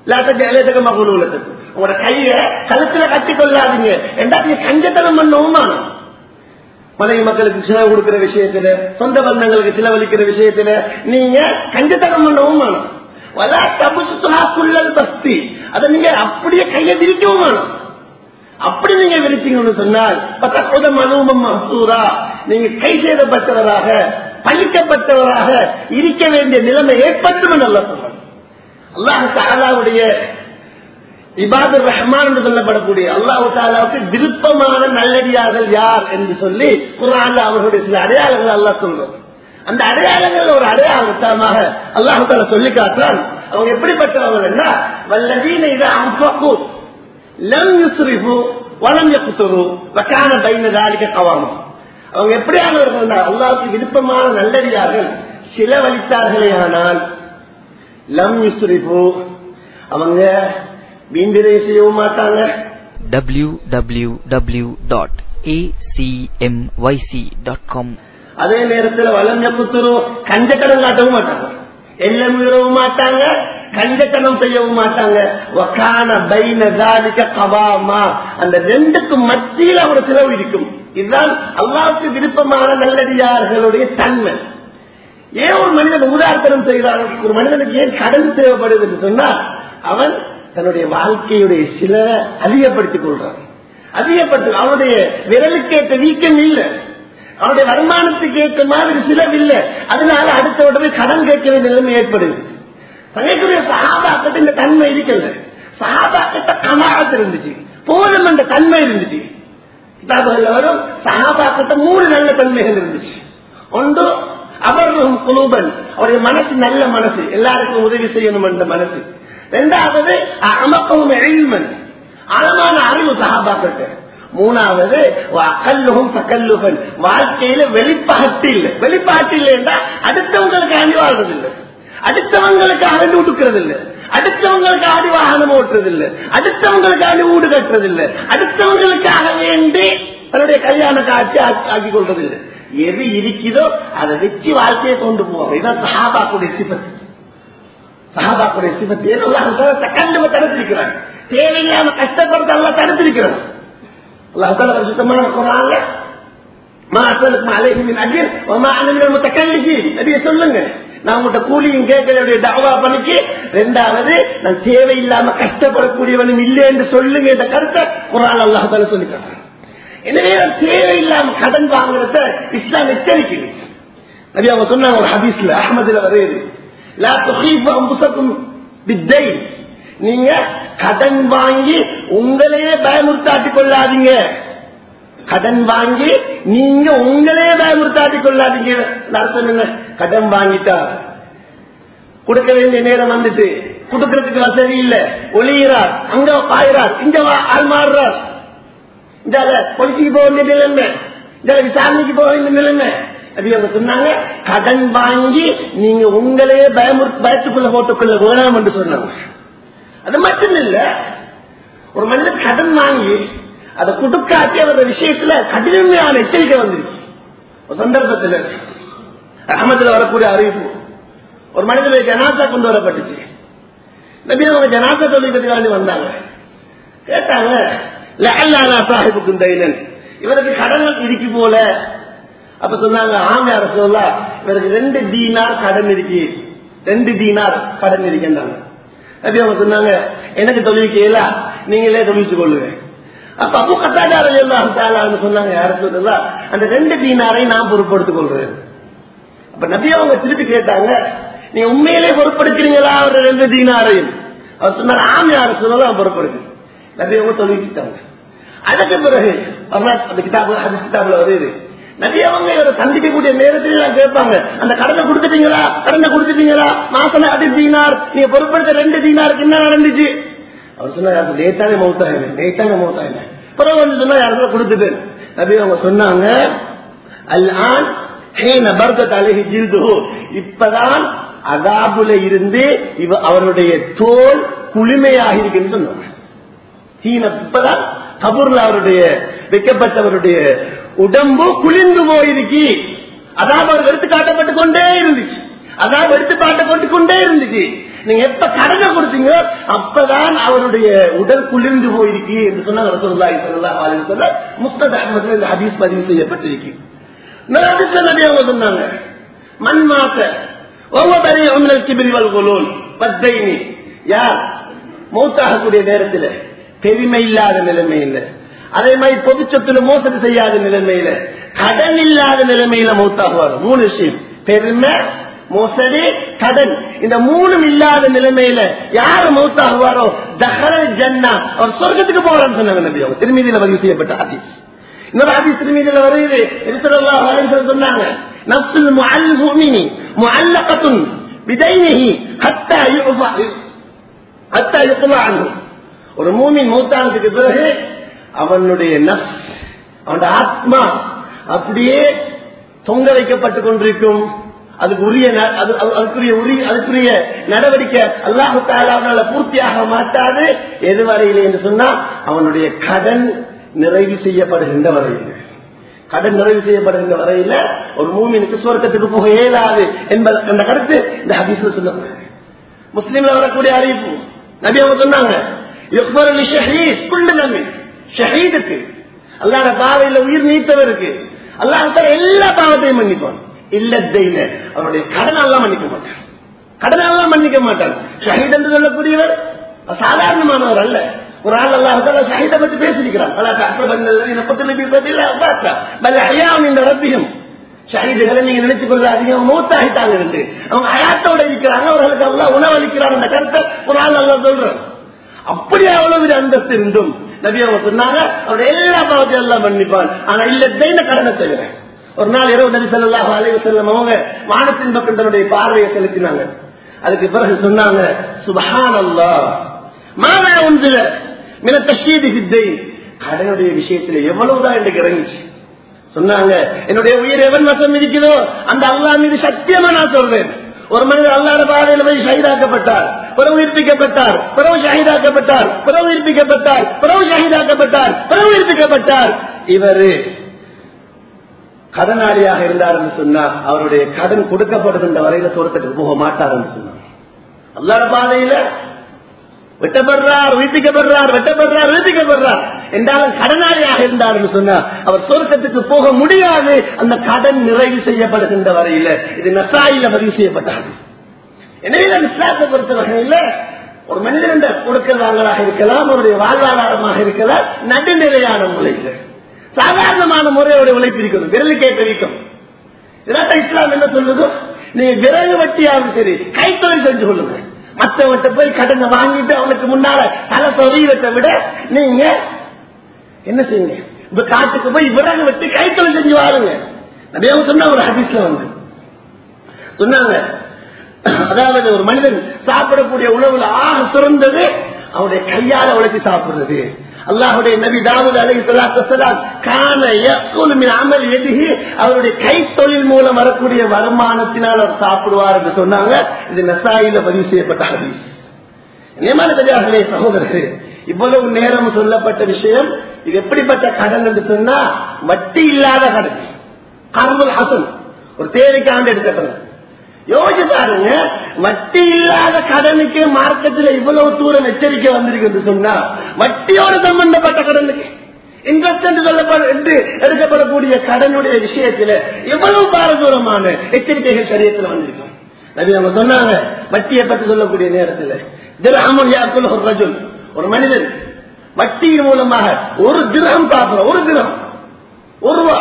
லேட்டக்க மகுலூலத்துக்கு உங்களோட கைய கழுத்துல கட்டி கொள்ளாதீங்க ரெண்டாவது கஞ்சத்தனம் பண்ண அவமானம் மனைவி மக்களுக்கு செலவு கொடுக்கிற விஷயத்துல சொந்த பந்தங்களுக்கு செலவழிக்கிற விஷயத்துல நீங்க கஞ்சத்தனம் பண்ண அவமானம் வலா தபுசுத்துலாக்குள்ளல் பஸ்தி அதை நீங்க அப்படியே கையை விரிக்கவும் வேணும் அப்படி நீங்க விரிச்சீங்கன்னு சொன்னால் பத்தொத மனுவம் மசூரா நீங்க கை செய்தப்பட்டவராக பழிக்கப்பட்டவராக இருக்க வேண்டிய நிலைமை ஏற்பட்டும் நல்லா சொல்றாங்க அல்லாஹு தாலாவுடைய இபாதுர் ரஹ்மான் என்று சொல்லப்படக்கூடிய அல்லாஹு தாலாவுக்கு விருப்பமான நல்லடியார்கள் யார் என்று சொல்லி குரான் அவர்களுடைய சில அடையாளங்கள் அல்லாஹ் சொல்றோம் அந்த அடையாளங்கள் ஒரு அடையாளத்தமாக அல்லாஹு தாலா சொல்லி காட்டுறான் அவங்க எப்படிப்பட்டவர்கள் வல்லதீன இதை அம்பக்கு லம் யுஸ்ரிஃபு வலம் யக்குத்துரு வக்கான பைன தாலிக கவாமம் அவங்க எப்படியானவர்கள் அல்லாவுக்கு விருப்பமான நல்லடியார்கள் சிலவழித்தார்களே ஆனால் லம் யுஸ்ரிஃபு அவங்க வீண்டிரை செய்யவும் மாட்டாங்க www.acmyc.com அதே நேரத்தில் வலம் யக்குத்துரு கஞ்சக்கடன் காட்டவும் மாட்டாங்க எல்லம் மீறவும் மாட்டாங்க கஞ்சத்தனம் செய்யவும் மாட்டாங்க வக்கான பைன தாலிக கவாமா அந்த ரெண்டுக்கும் மத்தியில் அவர் செலவு இருக்கும் இதுதான் அல்லாவுக்கு விருப்பமான நல்லடியார்களுடைய தன்மை ஏன் ஒரு மனிதன் உதாரணம் செய்கிறான் ஒரு மனிதனுக்கு ஏன் கடன் தேவைப்படுது என்று சொன்னால் அவன் தன்னுடைய வாழ்க்கையுடைய சில அதிகப்படுத்திக் கொள்றான் அதிகப்படுத்தி அவனுடைய விரலுக்கேற்ற வீக்கம் இல்லை அவனுடைய வருமானத்துக்கு ஏற்ற மாதிரி சிலவு இல்லை அதனால அடுத்த உடனே கடன் கேட்க வேண்டிய நிலைமை ஏற்படுது தங்கக்கூடிய சகாபாக்கிட்ட இந்த தன்மை இருக்கல சகாபாக்கிட்ட கனாகத்து இருந்துச்சு போதும் என்ற தன்மை இருந்துச்சு கிதாபுகள் வரும் சகாபாக்கிட்ட மூணு நல்ல தன்மைகள் இருந்துச்சு ஒன்று அவர்களும் குலூபன் அவருடைய மனசு நல்ல மனசு எல்லாருக்கும் உதவி செய்யணும் என்ற மனசு இரண்டாவது அமக்கவும் எழில்மன் ஆழமான அறிவு சகாபாக்கிட்ட மூணாவது அக்கல்லுகும் தக்கல்லுகன் வாழ்க்கையில வெளிப்பாட்டு இல்லை வெளிப்பாட்டு இல்லை என்றால் அடுத்தவங்களுக்கு அணி வாழ்றது இல்லை அடுத்தவங்களுக்கு அகண்டு உடுக்கிறது இல்லை அடுத்தவங்களுக்கு ஆடி வாகனம் ஓட்டுறது இல்லை அடுத்தவங்களுக்கு ஆடி வீடு கட்டுறது இல்லை அடுத்தவங்களுக்காக வேண்டி தன்னுடைய கல்யாண காட்சி ஆக்கி கொள்றது இல்லை எது இருக்குதோ அதை வச்சு வாழ்க்கையை கொண்டு போவாங்க இதான் சஹாபாக்குடைய சிபத்து சஹாபாக்குடைய சிபத்து ஏதோ தக்கண்டு தடுத்திருக்கிறாங்க தேவையில்லாம கஷ்டப்படுறதல்ல தடுத்திருக்கிறாங்க அல்லாஹால சுத்தமான குரான்ல மாசலுக்கு அலைஹிமின் அஜிர் ஒமா அனமின் முத்தக்கல்லிசி அப்படியே சொல்லுங்க நான் உங்கள்கிட்ட கூலியும் கேட்கறதுடைய தாவா பண்ணிக்கு ரெண்டாவது நான் தேவையில்லாம கஷ்டப்படக்கூடியவனும் இல்லை என்று சொல்லுங்க என்ற கருத்தை குரான் அல்லாஹால சொல்லிக்கிறாங்க எனவே தேவையில்லாம கடன் வாங்குறத இஸ்லாம் எச்சரிக்குது நபி அவங்க சொன்னாங்க ஒரு ஹதீஸ்ல அஹமதுல வருது லா துஹீஃபு அன்புசக்கும் பித்தை நீங்க கடன் வாங்கி உங்களையே பயமுறுத்தாட்டிக் கொள்ளாதீங்க கடன் வாங்கி நீங்க உங்களே பயமுறுத்தாட்டிக் கொள்ளாதீங்க அர்த்தம் என்ன கடன் வாங்கிட்டா கொடுக்க வேண்டிய நேரம் வந்துட்டு கொடுக்கறதுக்கு வசதி இல்ல ஒளியிறார் அங்க பாயிறார் இங்க ஆள் மாறுறார் இந்த பொலிசிக்கு போக வேண்டிய நிலைமை இந்த விசாரணைக்கு போக வேண்டிய நிலைமை அப்படி அவங்க சொன்னாங்க கடன் வாங்கி நீங்க உங்களே பயமுறு பயத்துக்குள்ள போட்டுக்கொள்ள வேணாம் என்று சொன்னாங்க அது மட்டும் இல்ல ஒரு மனிதன் கடன் வாங்கி அதை கொடுக்காட்டி அவரது விஷயத்துல கடினமையான எச்சரிக்கை வந்துருக்கு ஒரு சந்தர்ப்பத்தில் அகமதுல வரக்கூடிய அறிவிப்பு ஒரு மனிதனுடைய ஜனாசா கொண்டு வரப்பட்டுச்சு நபி அவங்க ஜனாசா தொழிற்கத்துக்காண்டி வந்தாங்க கேட்டாங்க சாஹிபுக்கு தைலன் இவருக்கு கடன் இருக்கு போல அப்ப சொன்னாங்க ஆம் யார சொல்லலாம் இவருக்கு ரெண்டு தீனார் கடன் இருக்கு ரெண்டு தீனார் கடன் இருக்குன்றாங்க அப்படி அவங்க சொன்னாங்க எனக்கு தொழில் கேள நீங்களே தொழிச்சு கொள்ளுங்க அப்ப அப்போ கட்டாச்சார எல்லாம் சொன்னாங்க யார சொல்லலாம் அந்த ரெண்டு தீனாரை நான் பொறுப்படுத்திக் கொள்றேன் அப்ப நபி அவங்க திருப்பி கேட்டாங்க நீங்க உண்மையிலே பொறுப்படுக்கிறீங்களா ஒரு ரெண்டு தீனாரையும் அவர் சொன்னார் ஆம் யார சொல்லலாம் பொறுப்படுக்கு நபி அவங்க தொழிச்சிட்டாங்க அதுக்கு பிறகு அந்த கிதாபு அது கிதாபுல வருது நபி அவங்க இவரை சந்திக்கக்கூடிய நேரத்தில் எல்லாம் கேட்பாங்க அந்த கடனை கொடுத்துட்டீங்களா கடனை கொடுத்துட்டீங்களா மாசம் அது தீனார் நீங்க பொறுப்படுத்த ரெண்டு தீனாருக்கு என்ன நடந்துச்சு அவர் சொன்னார் நேத்தானே மௌத்தாயின நேத்தானே மௌத்தாயின பிறகு வந்து சொன்னா யாரும் கொடுத்துட்டு நபி அவங்க சொன்னாங்க அல் ஆன் இப்பதான் அகாபுல இருந்து இவ அவருடைய தோல் குளிமையாக இருக்குன்னு சொன்னாங்க இப்பதான் கபூர்ல அவருடைய வைக்கப்பட்டவருடைய உடம்பு குளிர்ந்து போயிருக்கு அதான் அவர் எடுத்து காட்டப்பட்டு கொண்டே இருந்துச்சு அதான் எடுத்து காட்டப்பட்டு கொண்டே இருந்துச்சு நீங்க எப்ப கடனை கொடுத்தீங்களோ அப்பதான் அவருடைய உடல் குளிர்ந்து போயிருக்கு என்று சொன்னாங்க ரசூலுல்லாஹி ஸல்லல்லாஹு அலைஹி வஸல்லம் முஸ்தத் அஹ்மத்ல இந்த ஹதீஸ் பதிவு செய்யப்பட்டிருக்கு நபிக்கு நபி அவங்க சொன்னாங்க மண் மாத்த ஒவ்வொரு உங்கள் கிபிரிவல் குலூன் பத்தைனி யார் மௌத்தாகக்கூடிய நேரத்தில் பெருமை இல்லாத நிலைமையில அதே மாதிரி பொது சொத்துல மோசடி செய்யாத நிலைமையில கடன் இல்லாத நிலைமையில மௌத்தாகுவார் மூணு விஷயம் பெருமை மோசடி கடன் இந்த மூணும் இல்லாத நிலைமையில யார் மௌத்தாகுவாரோ தஹரல் ஜன்னா அவர் சொர்க்கத்துக்கு போறான்னு சொன்னாங்க நபி அவங்க திருமதியில பதிவு செய்யப்பட்ட ஹதீஸ் இன்னொரு ஹதீஸ் திருமதியில வருது ஸல்லல்லாஹு அலைஹி வஸல்லம் சொன்னாங்க நஃப்ஸுல் முஅல் முஃமினி முஅல்லகத்துன் பிதைனிஹி ஹத்தா யுஃபா ஹத்தா யுஃபா அன்ஹு ஒரு மூமின் மௌத்தானதுக்கு பிறகு அவனுடைய நஃப் அவனுடைய ஆத்மா அப்படியே தொங்க வைக்கப்பட்டுக் கொண்டிருக்கும் அதுக்கு உரிய ந- அது- அது- அதுக்குரிய உரிய அதுக்குரிய நடவடிக்கை அல்லாஹு தாலாவால பூர்த்தியாக மாட்டாது எதுவரையிலே என்று சொன்னா அவனுடைய கடன் நிறைவு செய்யப்படுகின்ற வரையில் கடன் நிறைவு செய்யப்படுகின்ற வரையில ஒரு மூமினுக்கு சுவர்க்கத்துக்கு போக இயலாது என்பது அந்த கருத்து இந்த ஹதீஸ்ல சொல்லப்படுது முஸ்லீம்ல வரக்கூடிய அறிவிப்பு நபி அவங்க சொன்னாங்க யுக்பர் அலி ஷஹீத் குண்டு நம்பி ஷஹீதுக்கு அல்லாத பாவையில உயிர் நீத்தவருக்கு அல்லாஹ் எல்லா பாவத்தையும் மன்னிப்பான் இல்ல தெய்ல அவருடைய கடன் எல்லாம் மன்னிக்க மாட்டான் கடன் எல்லாம் மன்னிக்க மாட்டான் ஷஹீத் என்று சொல்லக்கூடியவர் சாதாரணமானவர் அல்ல ஒரு ஆள் அல்லாஹால ஷஹீதை பத்தி பேசியிருக்கிறான் பல கற்பத்தில் இந்த ரப்பியும் ஷஹீதுகளை நீங்க நினைச்சு கொள்ளாதீங்க அவங்க மூத்தாகிட்டாங்க என்று அவங்க அயாத்தோட இருக்கிறாங்க அவர்களுக்கு எல்லாம் உணவளிக்கிறார் அந்த கருத்தை ஒரு ஆள் நல்லா சொல்றான் அப்படி அவ்வளவு பெரிய அந்தஸ்து இருந்தும் நபி அவங்க சொன்னாங்க அவர் எல்லா பாவத்தையும் எல்லாம் மன்னிப்பான் ஆனா இல்ல தெய்ன கடனை தவிர ஒரு நாள் இரவு நபி ஸல்லல்லாஹு அலைஹி வஸல்லம் அவங்க வானத்தின் பக்கம் தன்னுடைய பார்வையை செலுத்தினாங்க அதுக்கு பிறகு சொன்னாங்க சுபஹானல்லாஹ் மாதா உன்சில மின தஷ்கீதி சித்தை கடனுடைய விஷயத்துல எவ்வளவுதான் எனக்கு இறங்கிச்சு சொன்னாங்க என்னுடைய உயிர் எவன் வசம் இருக்குதோ அந்த அல்லாஹ் மீது சத்தியமா நான் சொல்றேன் ஒரு மனிதர் அல்லாத பாதையில போய் ஷஹீதாக்கப்பட்டார் பிறகு உயிர்ப்பிக்கப்பட்டார் பிறகு ஷஹீதாக்கப்பட்டார் பிறகு உயிர்ப்பிக்கப்பட்டார் பிறகு ஷஹீதாக்கப்பட்டார் பிறகு உயிர்ப்பிக்கப்பட்டார் இவரு கடனாளியாக இருந்தார் என்று சொன்னார் அவருடைய கடன் கொடுக்கப்படுகின்ற வரையில சொர்க்கத்துக்கு போக மாட்டார் என்று சொன்னார் அல்லாத பாதையில வெட்டப்படுறார் உயிர்ப்பிக்கப்படுறார் வெட்டப்படுறார் உயிர்ப்பிக்கப்படுறார் என்றாலும் கடனாளியாக இருந்தார் என்று சொன்னார் அவர் சொர்க்கத்துக்கு போக முடியாது அந்த கடன் நிறைவு செய்யப்படுகின்ற வரையில இது நசாயில பதிவு செய்யப்பட்டார் எனவே இந்த இஸ்லாத்தை பொறுத்த வகையில் ஒரு மனிதன் கொடுக்கல் வாங்கலாக இருக்கலாம் அவருடைய வாழ்வாதாரமாக இருக்கலாம் நடுநிலையான முறையில் சாதாரணமான முறையோட உழைப்பு இருக்கணும் விரலுக்கு ஏற்ற வீக்கம் இதனால இஸ்லாம் என்ன சொல்லுதோ நீங்க விறகு வட்டியாவது சரி கைத்தொழில் செஞ்சு கொள்ளுங்க மற்றவன்கிட்ட போய் கடனை வாங்கிட்டு அவனுக்கு முன்னால தலை சொறியத்தை விட நீங்க என்ன செய்யுங்க இப்ப காட்டுக்கு போய் விறகு வெட்டி கைத்தொழில் செஞ்சு வாருங்க நிறைய சொன்ன ஒரு ஹதீஸ்ல வந்து சொன்னாங்க அதாவது ஒரு மனிதன் சாப்பிடக்கூடிய உணவுல ஆக சிறந்தது அவருடைய கையால உழைச்சி சாப்பிடுறது அல்லாஹுடைய நபி தாவூத் அலி சலாத்துலாம் காண அமல் எதுகி அவருடைய கைத்தொழில் மூலம் வரக்கூடிய வருமானத்தினால் அவர் சாப்பிடுவார் என்று சொன்னாங்க இது நசாயில பதிவு செய்யப்பட்ட ஹதீஸ் நியமான தெரியாதே சகோதரர்களே இவ்வளவு நேரம் சொல்லப்பட்ட விஷயம் இது எப்படிப்பட்ட கடன் என்று சொன்னா வட்டி இல்லாத கடன் கர்மல் ஹசன் ஒரு தேவைக்காண்டு எடுக்கப்படுறது யோசிச்சு பாருங்க வட்டி இல்லாத கடனுக்கு மார்க்கெட்ல இவ்வளவு தூரம் எச்சரிக்கை வந்திருக்கு சொன்னா வட்டியோடு சம்பந்தப்பட்ட கடனுக்கு இன்ட்ரெஸ்ட் என்று சொல்லப்பட என்று எடுக்கப்படக்கூடிய கடனுடைய விஷயத்துல எவ்வளவு பாரதூரமான எச்சரிக்கைகள் சரியத்தில் வந்திருக்கும் நபி அவங்க சொன்னாங்க வட்டியை பத்தி சொல்லக்கூடிய நேரத்தில் திரஹமுல் யாக்குல் ஒரு ரஜுல் ஒரு மனிதன் வட்டியின் மூலமாக ஒரு திரகம் சாப்பிடுற ஒரு திரம் ஒரு ரூபா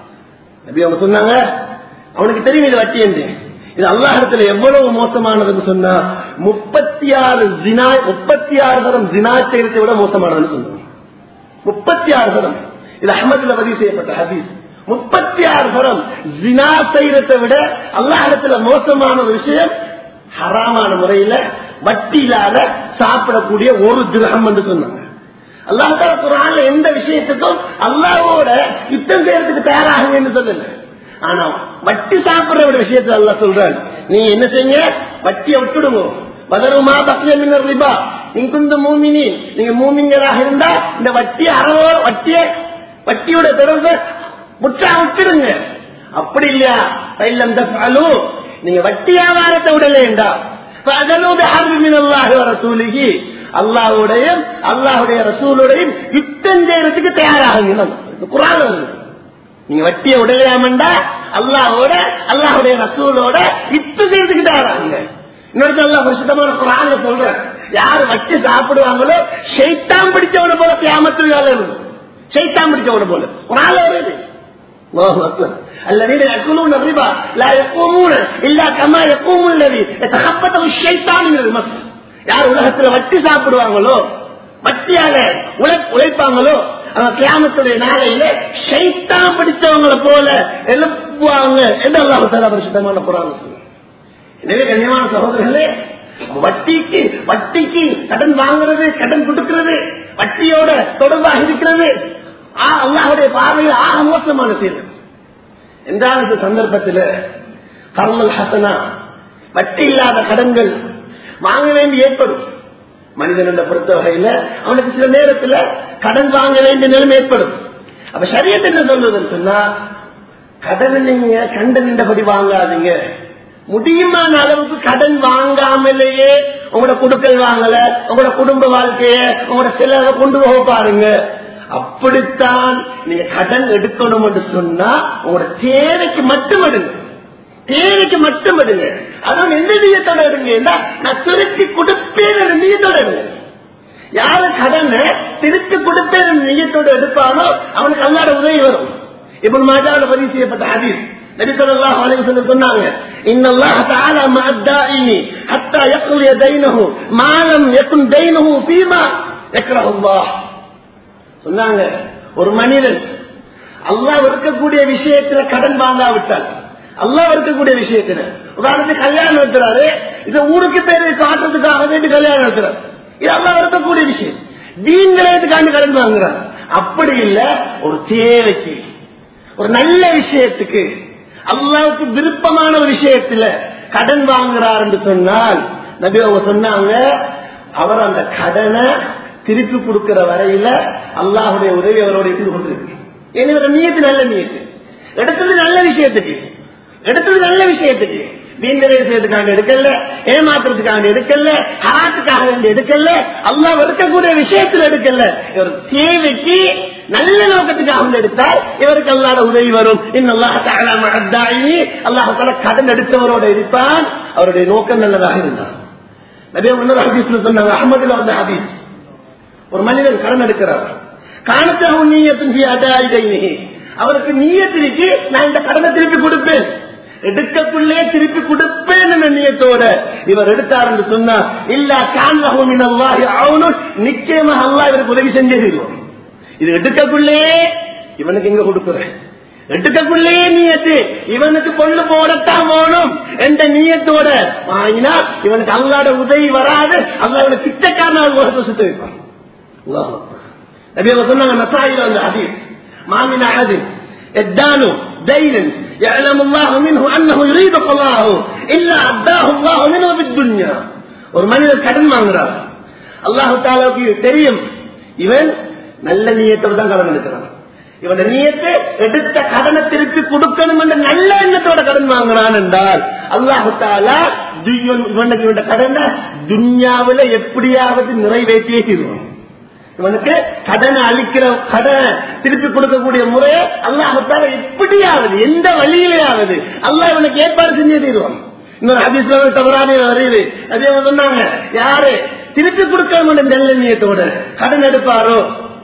நபி அவங்க சொன்னாங்க அவனுக்கு தெரியும் இது வட்டி என்று இது அல்லாஹத்துல எவ்வளவு மோசமானதுன்னு சொன்னா முப்பத்தி ஆறு ஜினா முப்பத்தி ஆறு தரம் ஜினா செய்யறதை விட மோசமானதுன்னு சொன்னாங்க முப்பத்தி ஆறு தரம் இது அஹமதுல பதிவு செய்யப்பட்ட ஹதீஸ் முப்பத்தி ஆறு தரம் ஜினா செய்யறதை விட அல்லாஹத்துல மோசமான ஒரு விஷயம் ஹராமான முறையில வட்டி இல்லாத சாப்பிடக்கூடிய ஒரு திரகம் என்று சொன்னாங்க அல்லாஹால குரான்ல எந்த விஷயத்துக்கும் அல்லாவோட யுத்தம் செய்யறதுக்கு தயாராகுங்கன்னு சொல்லல ஆனா வட்டி சாப்பிடுற ஒரு விஷயத்தை அல்லா சொல்றான் நீ என்ன செய்யுங்க வட்டியை விட்டுடுங்க பதருமா பக்கிய மின்னர் ரிபா இங்குந்த மூமினி நீங்க மூமிங்கராக இருந்தா இந்த வட்டி அறவோ வட்டிய வட்டியோட தொடர்பு முற்றா விட்டுடுங்க அப்படி இல்லையா பயிலம் தஃபாலு நீங்க வட்டி வியாபாரத்தை விடலேண்டா அல்லாஹுடையும் அல்லாஹுடைய ரசூலுடையும் யுத்தம் செய்யறதுக்கு தயாராகுங்க குரான் வருது. நீங்க வட்டியை உடையாமண்டா அல்லாஹோட அல்லாஹுடைய ரசூலோட யுத்தம் செய்யறதுக்கு தயாராகுங்க இன்னொரு அல்லாஹ் பரிசுத்தமான குரான்ல சொல்ற யாரு வட்டி சாப்பிடுவாங்களோ ஷைத்தான் பிடிச்சவன போல கியாமத்தில் ஷைத்தான் பிடிச்சவன போல குரான்ல வருது الله أكبر الذين يأكلون الربا لا يقومون إلا كما يقوم الذي يتخبطه الشيطان من المس யார் உலகத்துல வட்டி சாப்பிடுவாங்களோ வட்டியால உழை- உழைப்பாங்களோ அவன் கியாமத்துடைய நாளையில ஷைத்தான் பிடிச்சவங்களை போல எழுப்புவாங்க என்று அல்லாஹ் தலா பரிசுத்தமான குரான் சொல்லுங்க எனவே கண்ணியமான சகோதரர்களே வட்டிக்கு வட்டிக்கு கடன் வாங்குறது கடன் கொடுக்கிறது வட்டியோட தொடர்பாக இருக்கிறது ஆ, அல்லாஹ்வுடைய பார்வையில் ஆக மோசமான செயல் என்றால் இந்த சந்தர்ப்பத்தில் கர்மல் ஹசனா வட்டி இல்லாத கடன்கள் வாங்க வேண்டி ஏற்படும் மனிதன் என்ற பொறுத்த வகையில அவனுக்கு சில நேரத்தில் கடன் வாங்க வேண்டிய நிலைமை ஏற்படும் அப்ப சரியத்தை என்ன சொல்றதுன்னு சொன்னா கடன் நீங்க கண்ட நின்றபடி வாங்காதீங்க முடியுமான அளவுக்கு கடன் வாங்காமலேயே உங்களோட குடுக்கல் வாங்கல உங்களோட குடும்ப வாழ்க்கைய உங்களோட செலவை கொண்டு போக பாருங்க அப்படித்தான் நீங்க கடன் எடுக்கணும் என்று சொன்னா உங்களோட தேவைக்கு மட்டும் எடுங்க தேவைக்கு மட்டும் எடுங்க அதான் எந்த நீயத்தோட எடுங்க ஏன்னா, நான் திருப்பி கொடுப்பேன் என்ற நீயத்தோட எடுங்க யாரு கடனை திருப்பி கொடுப்பேன் என்ற நீயத்தோட எடுப்பானோ அவனுக்கு அல்லாட உதவி வரும் இப்ப மாஜாவில் பதிவு செய்யப்பட்ட ஹதீஸ் நபி ஸல்லல்லாஹு அலைஹி வஸல்லம் சொன்னாங்க இன்னல்லாஹ தஆலா மஅத்தாயினி ஹத்தா யக்லிய தைனஹு மா லம் யகுன் தைனஹு ஃபீமா யக்ரஹு அல்லாஹ் சொன்னாங்க ஒரு மனிதன் அல்லாஹ் இருக்கக்கூடிய விஷயத்துல கடன் வாங்காவிட்டால் அல்லாஹ் இருக்கக்கூடிய விஷயத்துல உதாரணத்துக்கு கல்யாணம் நடத்துறாரு இத ஊருக்கு பேரு காட்டுறதுக்காக வேண்டி கல்யாணம் நடத்துறாரு இது அல்லாஹ் இருக்கக்கூடிய விஷயம் தீன்கிறதுக்காண்டி கடன் வாங்குறாரு அப்படி இல்ல ஒரு தேவைக்கு ஒரு நல்ல விஷயத்துக்கு அல்லாவுக்கு விருப்பமான ஒரு விஷயத்துல கடன் வாங்குறார் என்று சொன்னால் நபி அவங்க சொன்னாங்க அவர் அந்த கடனை திருப்பி கொடுக்கிற வரையில அல்லாஹுடைய உதவி அவரோட இருந்து கொண்டிருக்கு ஏன்னா ஒரு நீயத்து நல்ல நீயத்து எடுத்தது நல்ல விஷயத்துக்கு எடுத்தது நல்ல விஷயத்துக்கு வீண்களை விஷயத்துக்காக எடுக்கல ஏமாத்துறதுக்காக எடுக்கல ஹராத்துக்காக வேண்டி எடுக்கல அல்லாஹ் இருக்கக்கூடிய விஷயத்தில் எடுக்கல இவர் தேவைக்கு நல்ல நோக்கத்துக்காக வந்து எடுத்தால் இவருக்கு அல்லாத உதவி வரும் இன்னும் அல்லாஹால கடன் எடுத்தவரோட இருப்பான் அவருடைய நோக்கம் நல்லதாக இருந்தார் நிறைய இன்னொரு ஹதீஸ்ல சொன்னாங்க அகமதுல வந்த ஹதீஸ் ஒரு மனிதன் கடன் எடுக்கிறார் காணத்தாக நீயத்தின் அடாயிடைனி அவருக்கு நீயத்திற்கு நான் இந்த கடனை திருப்பி கொடுப்பேன் எடுக்கக்குள்ளே திருப்பி கொடுப்பேன் என்ற நீயத்தோட இவர் எடுத்தார் என்று சொன்னா இல்ல காண்பகும் அவனும் நிச்சயமாக அல்லாஹ் இவருக்கு உதவி செஞ்சே தருவோம் இது எடுக்கக்குள்ளே இவனுக்கு எங்க கொடுக்குறேன் எடுக்கக்குள்ளே நீயத்து இவனுக்கு பொண்ணு போடத்தான் போகணும் என்ற நீயத்தோட வாங்கினா இவனுக்கு அல்லாட உதவி வராது அல்லாவோட பிச்சைக்காரன உலகத்தை சுத்த வைப்பான் அல்லாஹ் அக்பர். நபி அவங்க சொன்னாங்க நசாயில அந்த ஹதீஸ் மாமின் அஹது எத்தானு دينا يعلم الله منه انه يريد قضاءه الا اداه الله منه بالدنيا ஒரு மனிதர் கடன் வாங்குறார் அல்லாஹு தாலாவுக்கு தெரியும் இவன் நல்ல நீயத்தோடு தான் கடன் எடுக்கிறான் இவன் நீயத்தை எடுத்த கடனை திருப்பி கொடுக்கணும் என்ற நல்ல எண்ணத்தோட கடன் வாங்குறான் என்றால் அல்லாஹு தாலா துய்யன் இவனுக்கு இவன் கடனை துன்யாவில எப்படியாவது நிறைவேற்றியே தீர்வான் இவனுக்கு கடனை அளிக்கிற கடனை திருப்பி கொடுக்கக்கூடிய முறையை அல்லாஹத்தால எப்படியாவது எந்த வழியிலேயாவது அல்லாஹ் இவனுக்கு ஏற்பாடு செஞ்சே தீருவான் இன்னொரு ஹதீஸ்ல தவறான வருது அதே மாதிரி சொன்னாங்க யாரு திருப்பி கொடுக்க வேண்டும் நல்ல நீயத்தோட கடன் எடுப்பாரோ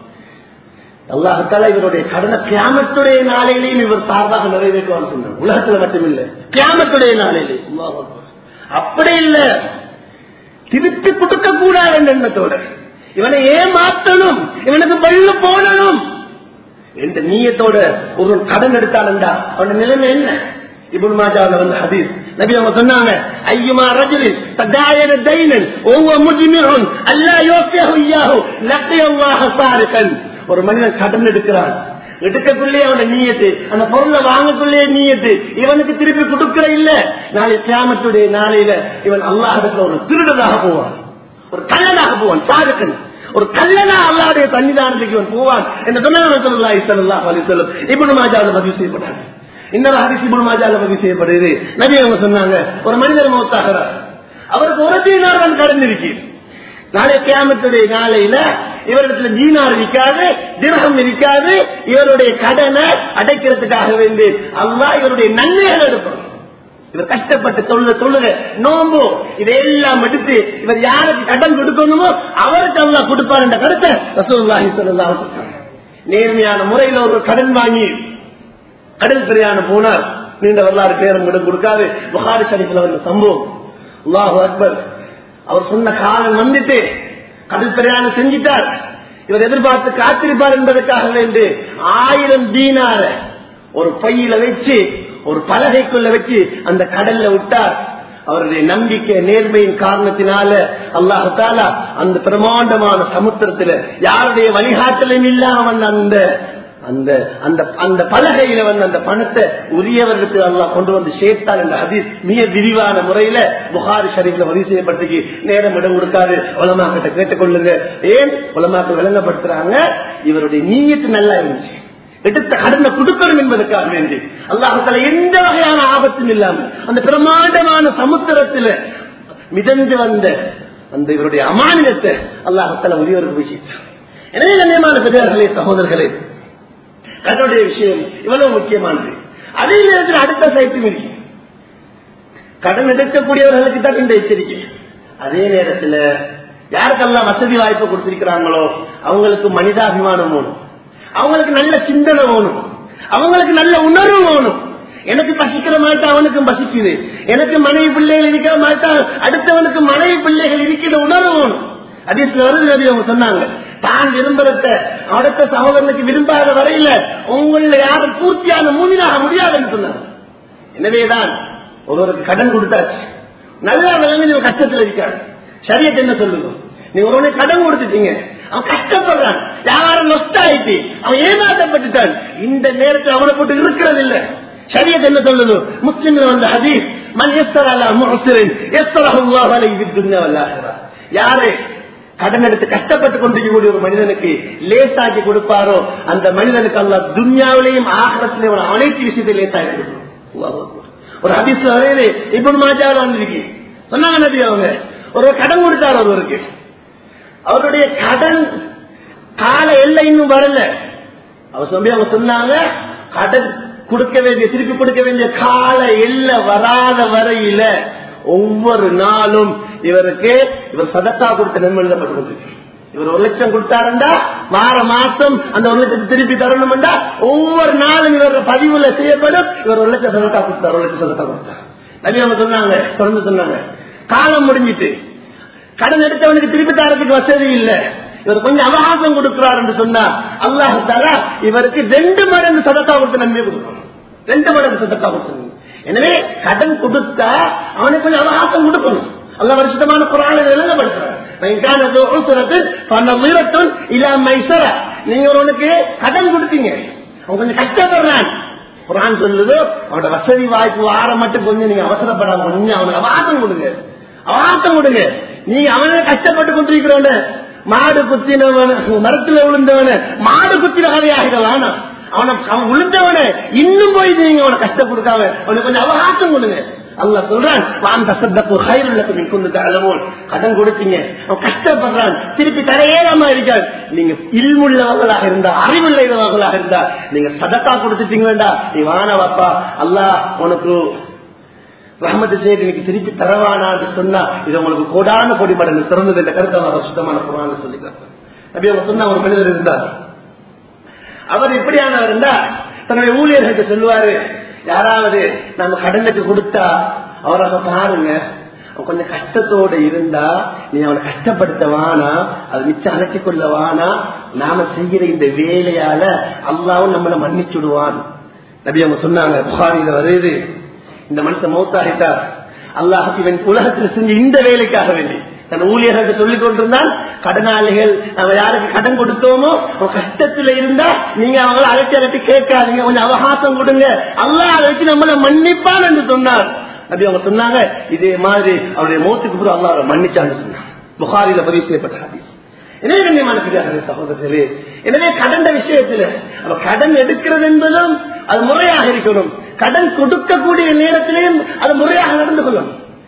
அல்லாஹத்தால இவருடைய கடனை கியாமத்துடைய நாளையிலையும் இவர் சார்பாக நிறைவேற்றுவான்னு சொன்னாங்க உலகத்துல மட்டுமில்லை கியாமத்துடைய நாளையிலே அல்லாஹ் அக்பர். அப்படி இல்லை திருப்பி கொடுக்க கூடாது என்ற எண்ணத்தோட இவனை ஏமாத்தணும் இவனுக்கு பள்ளு போடணும் என்ற நீயத்தோட ஒரு கடன் எடுத்தாலண்டா அவன நிலைமை என்ன இபுல் மாஜாவில் வந்து ஹதீஸ் நபி அவங்க சொன்னாங்க ஐயுமா ரஜுலின் ததாயன தைனன் ஒவ்வொரு முஜிமிரும் அல்லா யோசியாஹு இய்யாஹு லக்கியல்லாஹ சாரிகன் ஒரு மனிதன் கடன் எடுக்கிறான் எடுக்கக்குள்ளே அவன நீயத்து அந்த பொருளை வாங்கக்குள்ளே நீயத்து இவனுக்கு திருப்பி கொடுக்கிற இல்ல நாளை கியாமத்துடைய நாளையில இவன் அல்லாஹிடத்துல ஒரு திருடனாக போவான் ஒரு கல்லனாக போவான் சாருக்கன் ஒரு கல்லனா அல்லாவுடைய சன்னிதானத்துக்கு இவன் போவான் என்று சொன்னாங்க இப்படி மாஜாவில் பதிவு செய்யப்பட்டாங்க இன்னொரு ஹரிசி இபுல் மாஜால பதிவு செய்யப்படுது நபி அவங்க சொன்னாங்க ஒரு மனிதர் மௌத்தாகிறார் அவருக்கு ஒரு தீனார் தான் கடன் இருக்கு நாளை கியாமத்துடைய நாளையில இவரிடத்துல தீனார் இருக்காது திரகம் இருக்காது இவருடைய கடனை அடைக்கிறதுக்காக வேண்டி அல்லாஹ் இவருடைய நன்மைகள் எடுக்கணும் இவர் கஷ்டப்பட்டு தொழுத தொழுக நோம்பு இதையெல்லாம் எடுத்து இவர் யாருக்கு கடன் கொடுக்கணுமோ அவருக்கு அல்லா கொடுப்பார் என்ற கருத்தை ரசூலுல்லாஹி ஸல்லல்லாஹு அலைஹி வஸல்லம் நேர்மையான முறையில் ஒரு கடன் வாங்கி கடல் பிரயாணம் போனார் நீண்ட வரலாறு பேரும் இடம் கொடுக்காது புகாரி ஷரீஃபில் வந்த சம்பவம் அல்லாஹு அக்பர் அவர் சொன்ன காலம் வந்துட்டு கடல் பிரயாணம் செஞ்சிட்டார் இவர் எதிர்பார்த்து காத்திருப்பார் என்பதற்காக வேண்டி ஆயிரம் தீனார ஒரு பையில வச்சு ஒரு பலகைக்குள்ள வச்சு அந்த கடல்ல விட்டார் அவருடைய நம்பிக்கை நேர்மையின் காரணத்தினால அல்லாஹால அந்த பிரமாண்டமான சமுத்திரத்துல யாருடைய வழிகாட்டலும் இல்லாம வந்த அந்த அந்த அந்த அந்த பலகையில வந்து அந்த பணத்தை உரியவர்களுக்கு அல்லாஹ் கொண்டு வந்து சேர்த்தார் என்ற ஹதீஸ் மிக விரிவான முறையில புகாரி ஷரீஃப்ல பதிவு செய்யப்பட்டிருக்கு நேரம் இடம் கொடுக்காது உலமாக்கிட்ட கேட்டுக்கொள்ளுங்க ஏன் உலமாக்கள் விளங்கப்படுத்துறாங்க இவருடைய நீயத்து நல்லா இருந்துச்சு எடுத்த கடனை கொடுக்கணும் என்பதற்காக வேண்டி அல்லாஹால எந்த வகையான ஆபத்தும் இல்லாம அந்த பிரமாண்டமான சமுத்திரத்துல மிதந்து வந்த அந்த இவருடைய அமானியத்தை அல்லாஹால உரியவருக்கு போய் சேர்த்தார் எனவே கண்ணியமான பெரியார்களே சகோதரர்களே கடனுடைய விஷயம் இவ்வளவு முக்கியமானது அதே நேரத்தில் அடுத்த சைட்டும் இருக்கு கடன் எடுக்கக்கூடியவர்களுக்கு தான் இந்த எச்சரிக்கை அதே நேரத்தில் யாருக்கெல்லாம் வசதி வாய்ப்பு கொடுத்திருக்கிறாங்களோ அவங்களுக்கு மனிதாபிமானம் வேணும் அவங்களுக்கு நல்ல சிந்தனை வேணும் அவங்களுக்கு நல்ல உணர்வு வேணும் எனக்கு பசிக்கிற மாட்டா அவனுக்கும் பசிக்குது எனக்கு மனைவி பிள்ளைகள் இருக்கிற மாட்டா அடுத்தவனுக்கு மனைவி பிள்ளைகள் இருக்கிற உணர்வு வேணும் அதே வருது நபி அவங்க சொன்னாங்க தான் விரும்புறத அடுத்த சகோதரனுக்கு விரும்பாத வரையில உங்கள யாரும் பூர்த்தியான மூமினாக முடியாதுன்னு சொன்னாங்க எனவேதான் ஒருவருக்கு கடன் கொடுத்தாச்சு நல்லா விளங்கி நீங்க கஷ்டத்துல இருக்காரு சரியத்தை என்ன சொல்லுங்க நீங்க ஒருவனுக்கு கடன் கொடுத்துட்டீங்க அவன் கஷ்டப்படுறான் யாரும் நொஸ்ட் ஆயிட்டு அவன் ஏமாற்றப்பட்டுட்டான் இந்த நேரத்தில் அவனை போட்டு இருக்கிறது இல்ல சரியத்தை என்ன சொல்லுது முஸ்லிம்ல வந்த ஹதீஸ் மன் எஸ்தர் அல்லா முஹசிரின் எஸ்தரஹு அல்லாஹ் அலைஹி துன்யா வல் ஆখিরা யாரு கடன் எடுத்து கஷ்டப்பட்டு கொண்டிருக்கக்கூடிய ஒரு மனிதனுக்கு லேசாக்கி கொடுப்பாரோ அந்த மனிதனுக்கு அல்ல துன்யாவிலையும் ஆகரத்திலையும் ஒரு அனைத்து விஷயத்தை லேசாக்கி கொடுக்கணும் ஒரு ஹதீஸ்ல வரையிலே இப்ப மாஜாவில் வந்திருக்கு சொன்னாங்க நபி அவங்க ஒரு கடன் கொடுத்தார் ஒருவருக்கு அவருடைய கடன் கால எல்லை இன்னும் வரல அவர் சொல்லி அவங்க சொன்னாங்க கடன் கொடுக்க வேண்டிய திருப்பி கொடுக்க வேண்டிய கால எல்லை வராத வரையில ஒவ்வொரு நாளும் இவருக்கு இவர் சதக்கா கொடுத்த நன்மை எழுதப்பட்டிருக்கு இவர் ஒரு லட்சம் கொடுத்தாருண்டா வார மாசம் அந்த ஒரு லட்சத்தை திருப்பி தரணும்டா ஒவ்வொரு நாளும் இவர் பதிவுல செய்யப்படும் இவர் ஒரு லட்சம் சதக்கா கொடுத்தார் ஒரு லட்சம் சதக்கா கொடுத்தார் நபி அவங்க சொன்னாங்க தொடர்ந்து சொன்னாங்க காலம் முடிஞ்சிட்டு கடன் எடுத்தவனுக்கு திருப்பி தரத்துக்கு வசதி இல்ல இவர் கொஞ்சம் அவகாசம் கொடுக்கிறார் என்று சொன்னா அல்லாஹால இவருக்கு ரெண்டு மடங்கு சதக்கா கொடுத்த நன்மை கொடுக்கணும் ரெண்டு மடங்கு சதக்கா கொடுக்கணும் எனவே கடன் கொடுத்தா அவனுக்கு கொஞ்சம் அவகாசம் கொடுக்கணும் அல்ல வருஷமான குரானை விளங்கப்படுத்துறான் நீங்க ஒருவனுக்கு கடன் கொடுத்தீங்க அவன் கொஞ்சம் கஷ்டப்படுறான் குரான் சொல்லுது அவனோட வசதி வாய்ப்பு வார மட்டும் கொஞ்சம் நீங்க அவசரப்படாம கொஞ்சம் அவனுக்கு அவாசம் கொடுங்க அவாசம் கொடுங்க நீங்க அவனை கஷ்டப்பட்டு கொண்டிருக்கிறவன மாடு குத்தினவன மரத்துல விழுந்தவன மாடு குத்தின கதையாகிடலாம் அவனை அவன் விழுந்தவன இன்னும் போய் நீங்க அவனை கஷ்டம் கொடுக்காம அவனுக்கு கொஞ்சம் அவகாசம் கொடுங்க அல்ல சொல்றான் வான் தசத்தப்பு ஹைருள்ளக்கு கொண்டு அளவோல் கடன் கொடுத்தீங்க அவன் கஷ்டப்படுறான் திருப்பி தரையேறாம இருக்கான் நீங்க இல்முள்ளவர்களாக இருந்தா அறிவுள்ளவர்களாக இருந்தா நீங்க சதக்கா கொடுத்துட்டீங்களா நீ வான வாப்பா அல்லா உனக்கு ரஹமத்து செய்து இன்னைக்கு திருப்பி தரவானான்னு சொன்னா இது உங்களுக்கு கோடான கோடி மடங்கு சிறந்தது என்ற கருத்தை அவர் சுத்தமான குரான் சொல்லிக்கிறார் அப்படி அவங்க சொன்ன ஒரு மனிதர் இருந்தார் அவர் இப்படியானவர் இருந்தா தன்னுடைய ஊழியர்களுக்கு சொல்லுவாரு யாராவது நம்ம கடனுக்கு கொடுத்தா அவரை பாருங்க அவன் கொஞ்சம் கஷ்டத்தோட இருந்தா நீ அவனை கஷ்டப்படுத்த வானா அது மிச்சம் அழைச்சிக் கொள்ள வானா நாம செய்கிற இந்த வேலையால அல்லாவும் நம்மளை மன்னிச்சுடுவான் நபி அவங்க சொன்னாங்க புகாரில வருது இந்த மனுஷன் மௌத்தாகிட்டார் அல்லாஹ் இவன் உலகத்தில் செஞ்ச இந்த வேலைக்காக வேண்டி தன் ஊழியர்களுக்கு சொல்லிக் கொண்டிருந்தான் கடனாளிகள் நம்ம யாருக்கு கடன் கொடுத்தோமோ கஷ்டத்துல இருந்தா நீங்க அவங்கள அழைச்சி அழைச்சி கேட்காதீங்க கொஞ்சம் அவகாசம் கொடுங்க அல்லாஹ் அதை வச்சு நம்மள மன்னிப்பான் என்று சொன்னார் அப்படி அவங்க சொன்னாங்க இதே மாதிரி அவருடைய மௌத்துக்கு பிறகு அல்லாஹ் அவரை மன்னிச்சான்னு சொன்னாங்க புகாரில பதிவு செய்யப்பட்ட ஹதீஸ் எனவே கண்ணியமான பிரியாத சகோதரர்களே எனவே கடன் விஷயத்துல அப்ப கடன் எடுக்கிறது என்பதும் அது முறையாக இருக்கணும் கடன் கொடுக்கக்கூடிய நேரத்திலேயும் அது முறையாக நடந்து கொள்ளணும்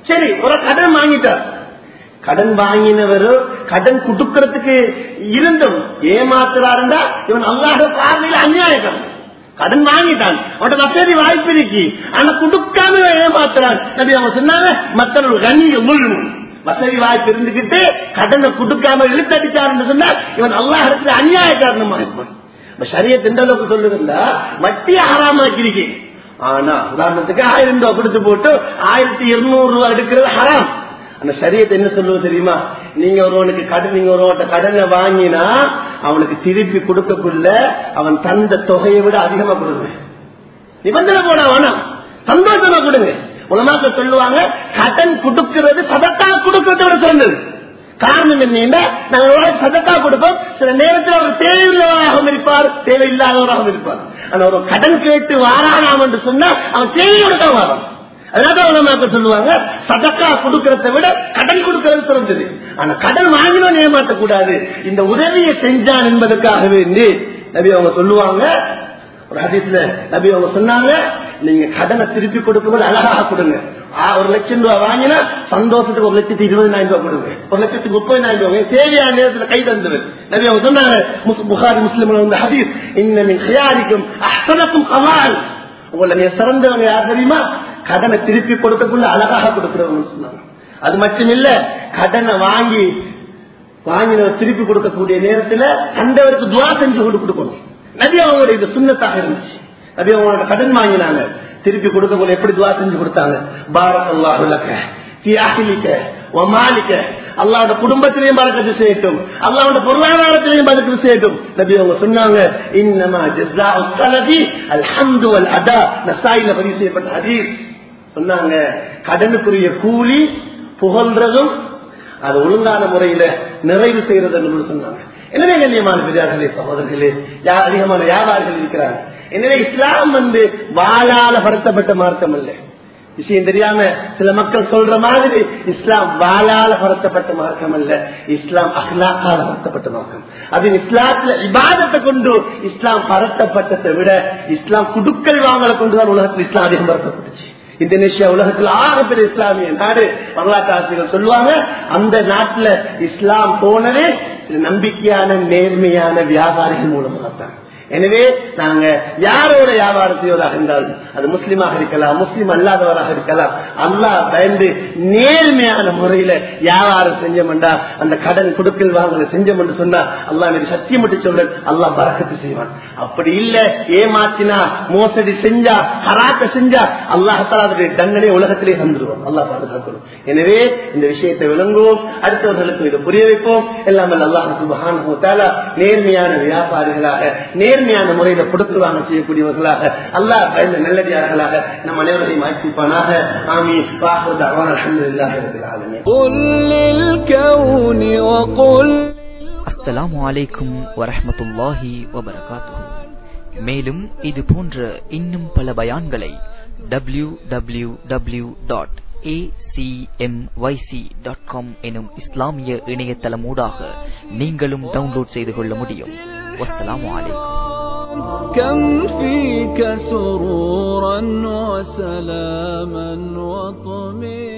சரி ஒரு கடன் வாங்கிட்டார் கடன் வாங்கினவரும் கடன் கொடுக்கறதுக்கு இருந்தும் ஏமாத்துறாருந்தா இவன் அல்லாத பார்வையில் அநியாயம் கடன் வாங்கிட்டான் அவன் வசதி வாய்ப்பு இருக்கு ஆனா கொடுக்காம இவன் ஏமாத்துறான் நபி அவன் சொன்னாங்க மற்றவர்கள் கண்ணிய முழு வசதி வாய்ப்பு இருந்துகிட்டு கடனை கொடுக்காம இழுத்தடிச்சாருன்னு சொன்னா இவன் அல்லாஹ் இடத்துல அநியாய காரணமா இருப்பான் சரியத் எந்த அளவுக்கு சொல்லுறா வட்டி ஹராமாக்கிருக்கீங்க ஆனா உதாரணத்துக்கு ஆயிரம் ரூபாய் கொடுத்து போட்டு ஆயிரத்தி இருநூறு ரூபாய் எடுக்கிறது ஹராம் அந்த சரியத்தை என்ன சொல்லுவது தெரியுமா நீங்க ஒருவனுக்கு கடன் நீங்க ஒருவன்ட்ட கடனை வாங்கினா அவனுக்கு திருப்பி கொடுக்கக்குள்ள அவன் தந்த தொகையை விட அதிகமா கொடுங்க நிபந்தனை போட வேணாம் சந்தோஷமா கொடுங்க உலமாக்க சொல்லுவாங்க கடன் கொடுக்கிறது சதக்கா கொடுக்கறத விட சிறந்தது காரணம் என்னன்னா நாங்க சதக்கா கொடுப்போம் சில நேரத்தில் அவர் தேவையுள்ளவராகவும் இருப்பார் தேவையில்லாதவராகவும் இருப்பார் ஆனா ஒரு கடன் கேட்டு வாரானாம் என்று சொன்னா அவன் தேவையோட தான் வாரான் அதனால உலமாக்க சொல்லுவாங்க சதக்கா கொடுக்கறத விட கடன் கொடுக்கறது சிறந்தது ஆனா கடன் வாங்கினோம் ஏமாற்றக்கூடாது இந்த உதவியை செஞ்சான் என்பதற்காக வேண்டி நபி அவங்க சொல்லுவாங்க ஒரு ஹதீஸ்ல நபி அவங்க சொன்னாங்க நீங்க கடனை திருப்பி கொடுக்கும்போது அழகாக கொடுங்க ஆ, ஒரு லட்சம் ரூபாய் வாங்கினா சந்தோஷத்துக்கு ஒரு லட்சத்தி இருபதாயிரம் ரூபாய் கொடுங்க ஒரு லட்சத்தி முப்பதாயிரம் ரூபாய் தேவையான நேரத்தில் கை தந்தது நபி அவங்க சொன்னாங்க முஸ்- புகாரி முஸ்லிம் வந்து ஹதீஸ் இன்னும் ஹியாரிக்கும் அஹ்சனக்கும் கமால் உங்களை நீ சிறந்தவங்க யார் தெரியுமா கடனை திருப்பி கொடுக்கக்குள்ள அழகாக கொடுக்கிறவங்க சொன்னாங்க அது மட்டும் இல்ல கடனை வாங்கி வாங்கினவர் திருப்பி கொடுக்கக்கூடிய நேரத்துல கண்டவருக்கு துவா செஞ்சு கொண்டு கொடுக்கணும் நபி அவங்களுடைய இது சுண்ணத்தாக இருந்துச்சு நபி அவங்களோட கடன் வாங்கினாங்க திருப்பி கொடுக்க போல எப்படி துவா செஞ்சு கொடுத்தாங்க பாரத் அல்லாஹுலக்க தியாகிலிக்க ஒமாலிக்க அல்லாவோட குடும்பத்திலையும் பறக்கத்து செய்யட்டும் அல்லாவோட பொருளாதாரத்திலையும் பறக்கத்து செய்யட்டும் நபி அவங்க சொன்னாங்க இன்னமா ஜஸாஉ ஸலபி அல்ஹம்து வல் அதா நசாயில பதிவு செய்யப்பட்ட ஹதீஸ் சொன்னாங்க கடனுக்குரிய கூலி புகழ்றதும் அது ஒழுங்கான முறையில நிறைவு செய்யறது என்று சொன்னாங்க எனவே கண்ணியமான பெரியார்களே சகோதரர்களே யா- அதிகமான வியாபாரிகள் இருக்கிறாங்க எனவே இஸ்லாம் வந்து வாளால படுத்தப்பட்ட மார்க்கம் அல்ல விஷயம் தெரியாம சில மக்கள் சொல்ற மாதிரி இஸ்லாம் வாளால படுத்தப்பட்ட மார்க்கம் அல்ல இஸ்லாம் அஹ்லாக்கால படுத்தப்பட்ட மார்க்கம் அது இஸ்லாத்துல இபாதத்தை கொண்டு இஸ்லாம் பரத்தப்பட்டதை விட இஸ்லாம் குடுக்கல் வாங்கலை கொண்டுதான் உலகத்தில் இஸ்லாம் அதிகம் பரத்தப்பட்டுச்சு இந்தோனேஷியா உலகத்தில் ஆகப்பெரிய இஸ்லாமிய நாடு வரலாற்று ஆசிரியர்கள் சொல்லுவாங்க அந்த நாட்டுல இஸ்லாம் போனதே சில நம்பிக்கையான நேர்மையான வியாபாரிகள் மூலமாக தான் எனவே நாங்க யாரோட வியாபாரம் செய்வதாக இருந்தாலும் அது முஸ்லீமாக இருக்கலாம் முஸ்லீம் அல்லாதவராக இருக்கலாம் அல்லாஹ் பயந்து நேர்மையான முறையில வியாபாரம் செஞ்சோம்டா அந்த கடன் கொடுக்கல் வாங்கல செஞ்சோம்னு சொன்னா அல்லாஹ் எனக்கு சத்தியம் மட்டும் சொல்றேன் அல்லாஹ் பறக்கத்து செய்வான் அப்படி இல்ல ஏமாத்தினா மோசடி செஞ்சா ஹராக்க செஞ்சா அல்லாஹால அதனுடைய தண்டனை உலகத்திலே தந்துருவோம் அல்லாஹ் பாதுகாக்கணும் எனவே இந்த விஷயத்தை விளங்குவோம் அடுத்தவர்களுக்கு இதை புரிய வைப்போம் எல்லாம் அல்லாஹ் சுபஹானஹு தஆலா நேர்மையான வியாபாரிகளாக நேர்மையான முறையில கொடுத்து வாங்க செய்யக்கூடியவர்களாக அல்லாஹ் பயந்த நல்லடியார்களாக நம் அனைவரையும் ஆட்சிப்பானாக ஆமி வாஹு தஅவானா அல்ஹம்துலில்லாஹி ரப்பில் ஆலமீன் قل للكون وقل அஸ்ஸலாமு அலைக்கும் வரஹ்மத்துல்லாஹி வபரகாத்துஹு மேலும் இது போன்ற இன்னும் பல பயான்களை W W W dot dot com எனும் இஸ்லாமிய இணையதளமூடாக நீங்களும் டவுன்லோட் செய்து கொள்ள முடியும் வஸ்ஸலாமு அலைக்கும் كم فيك سرورا وسلاما وطمئنا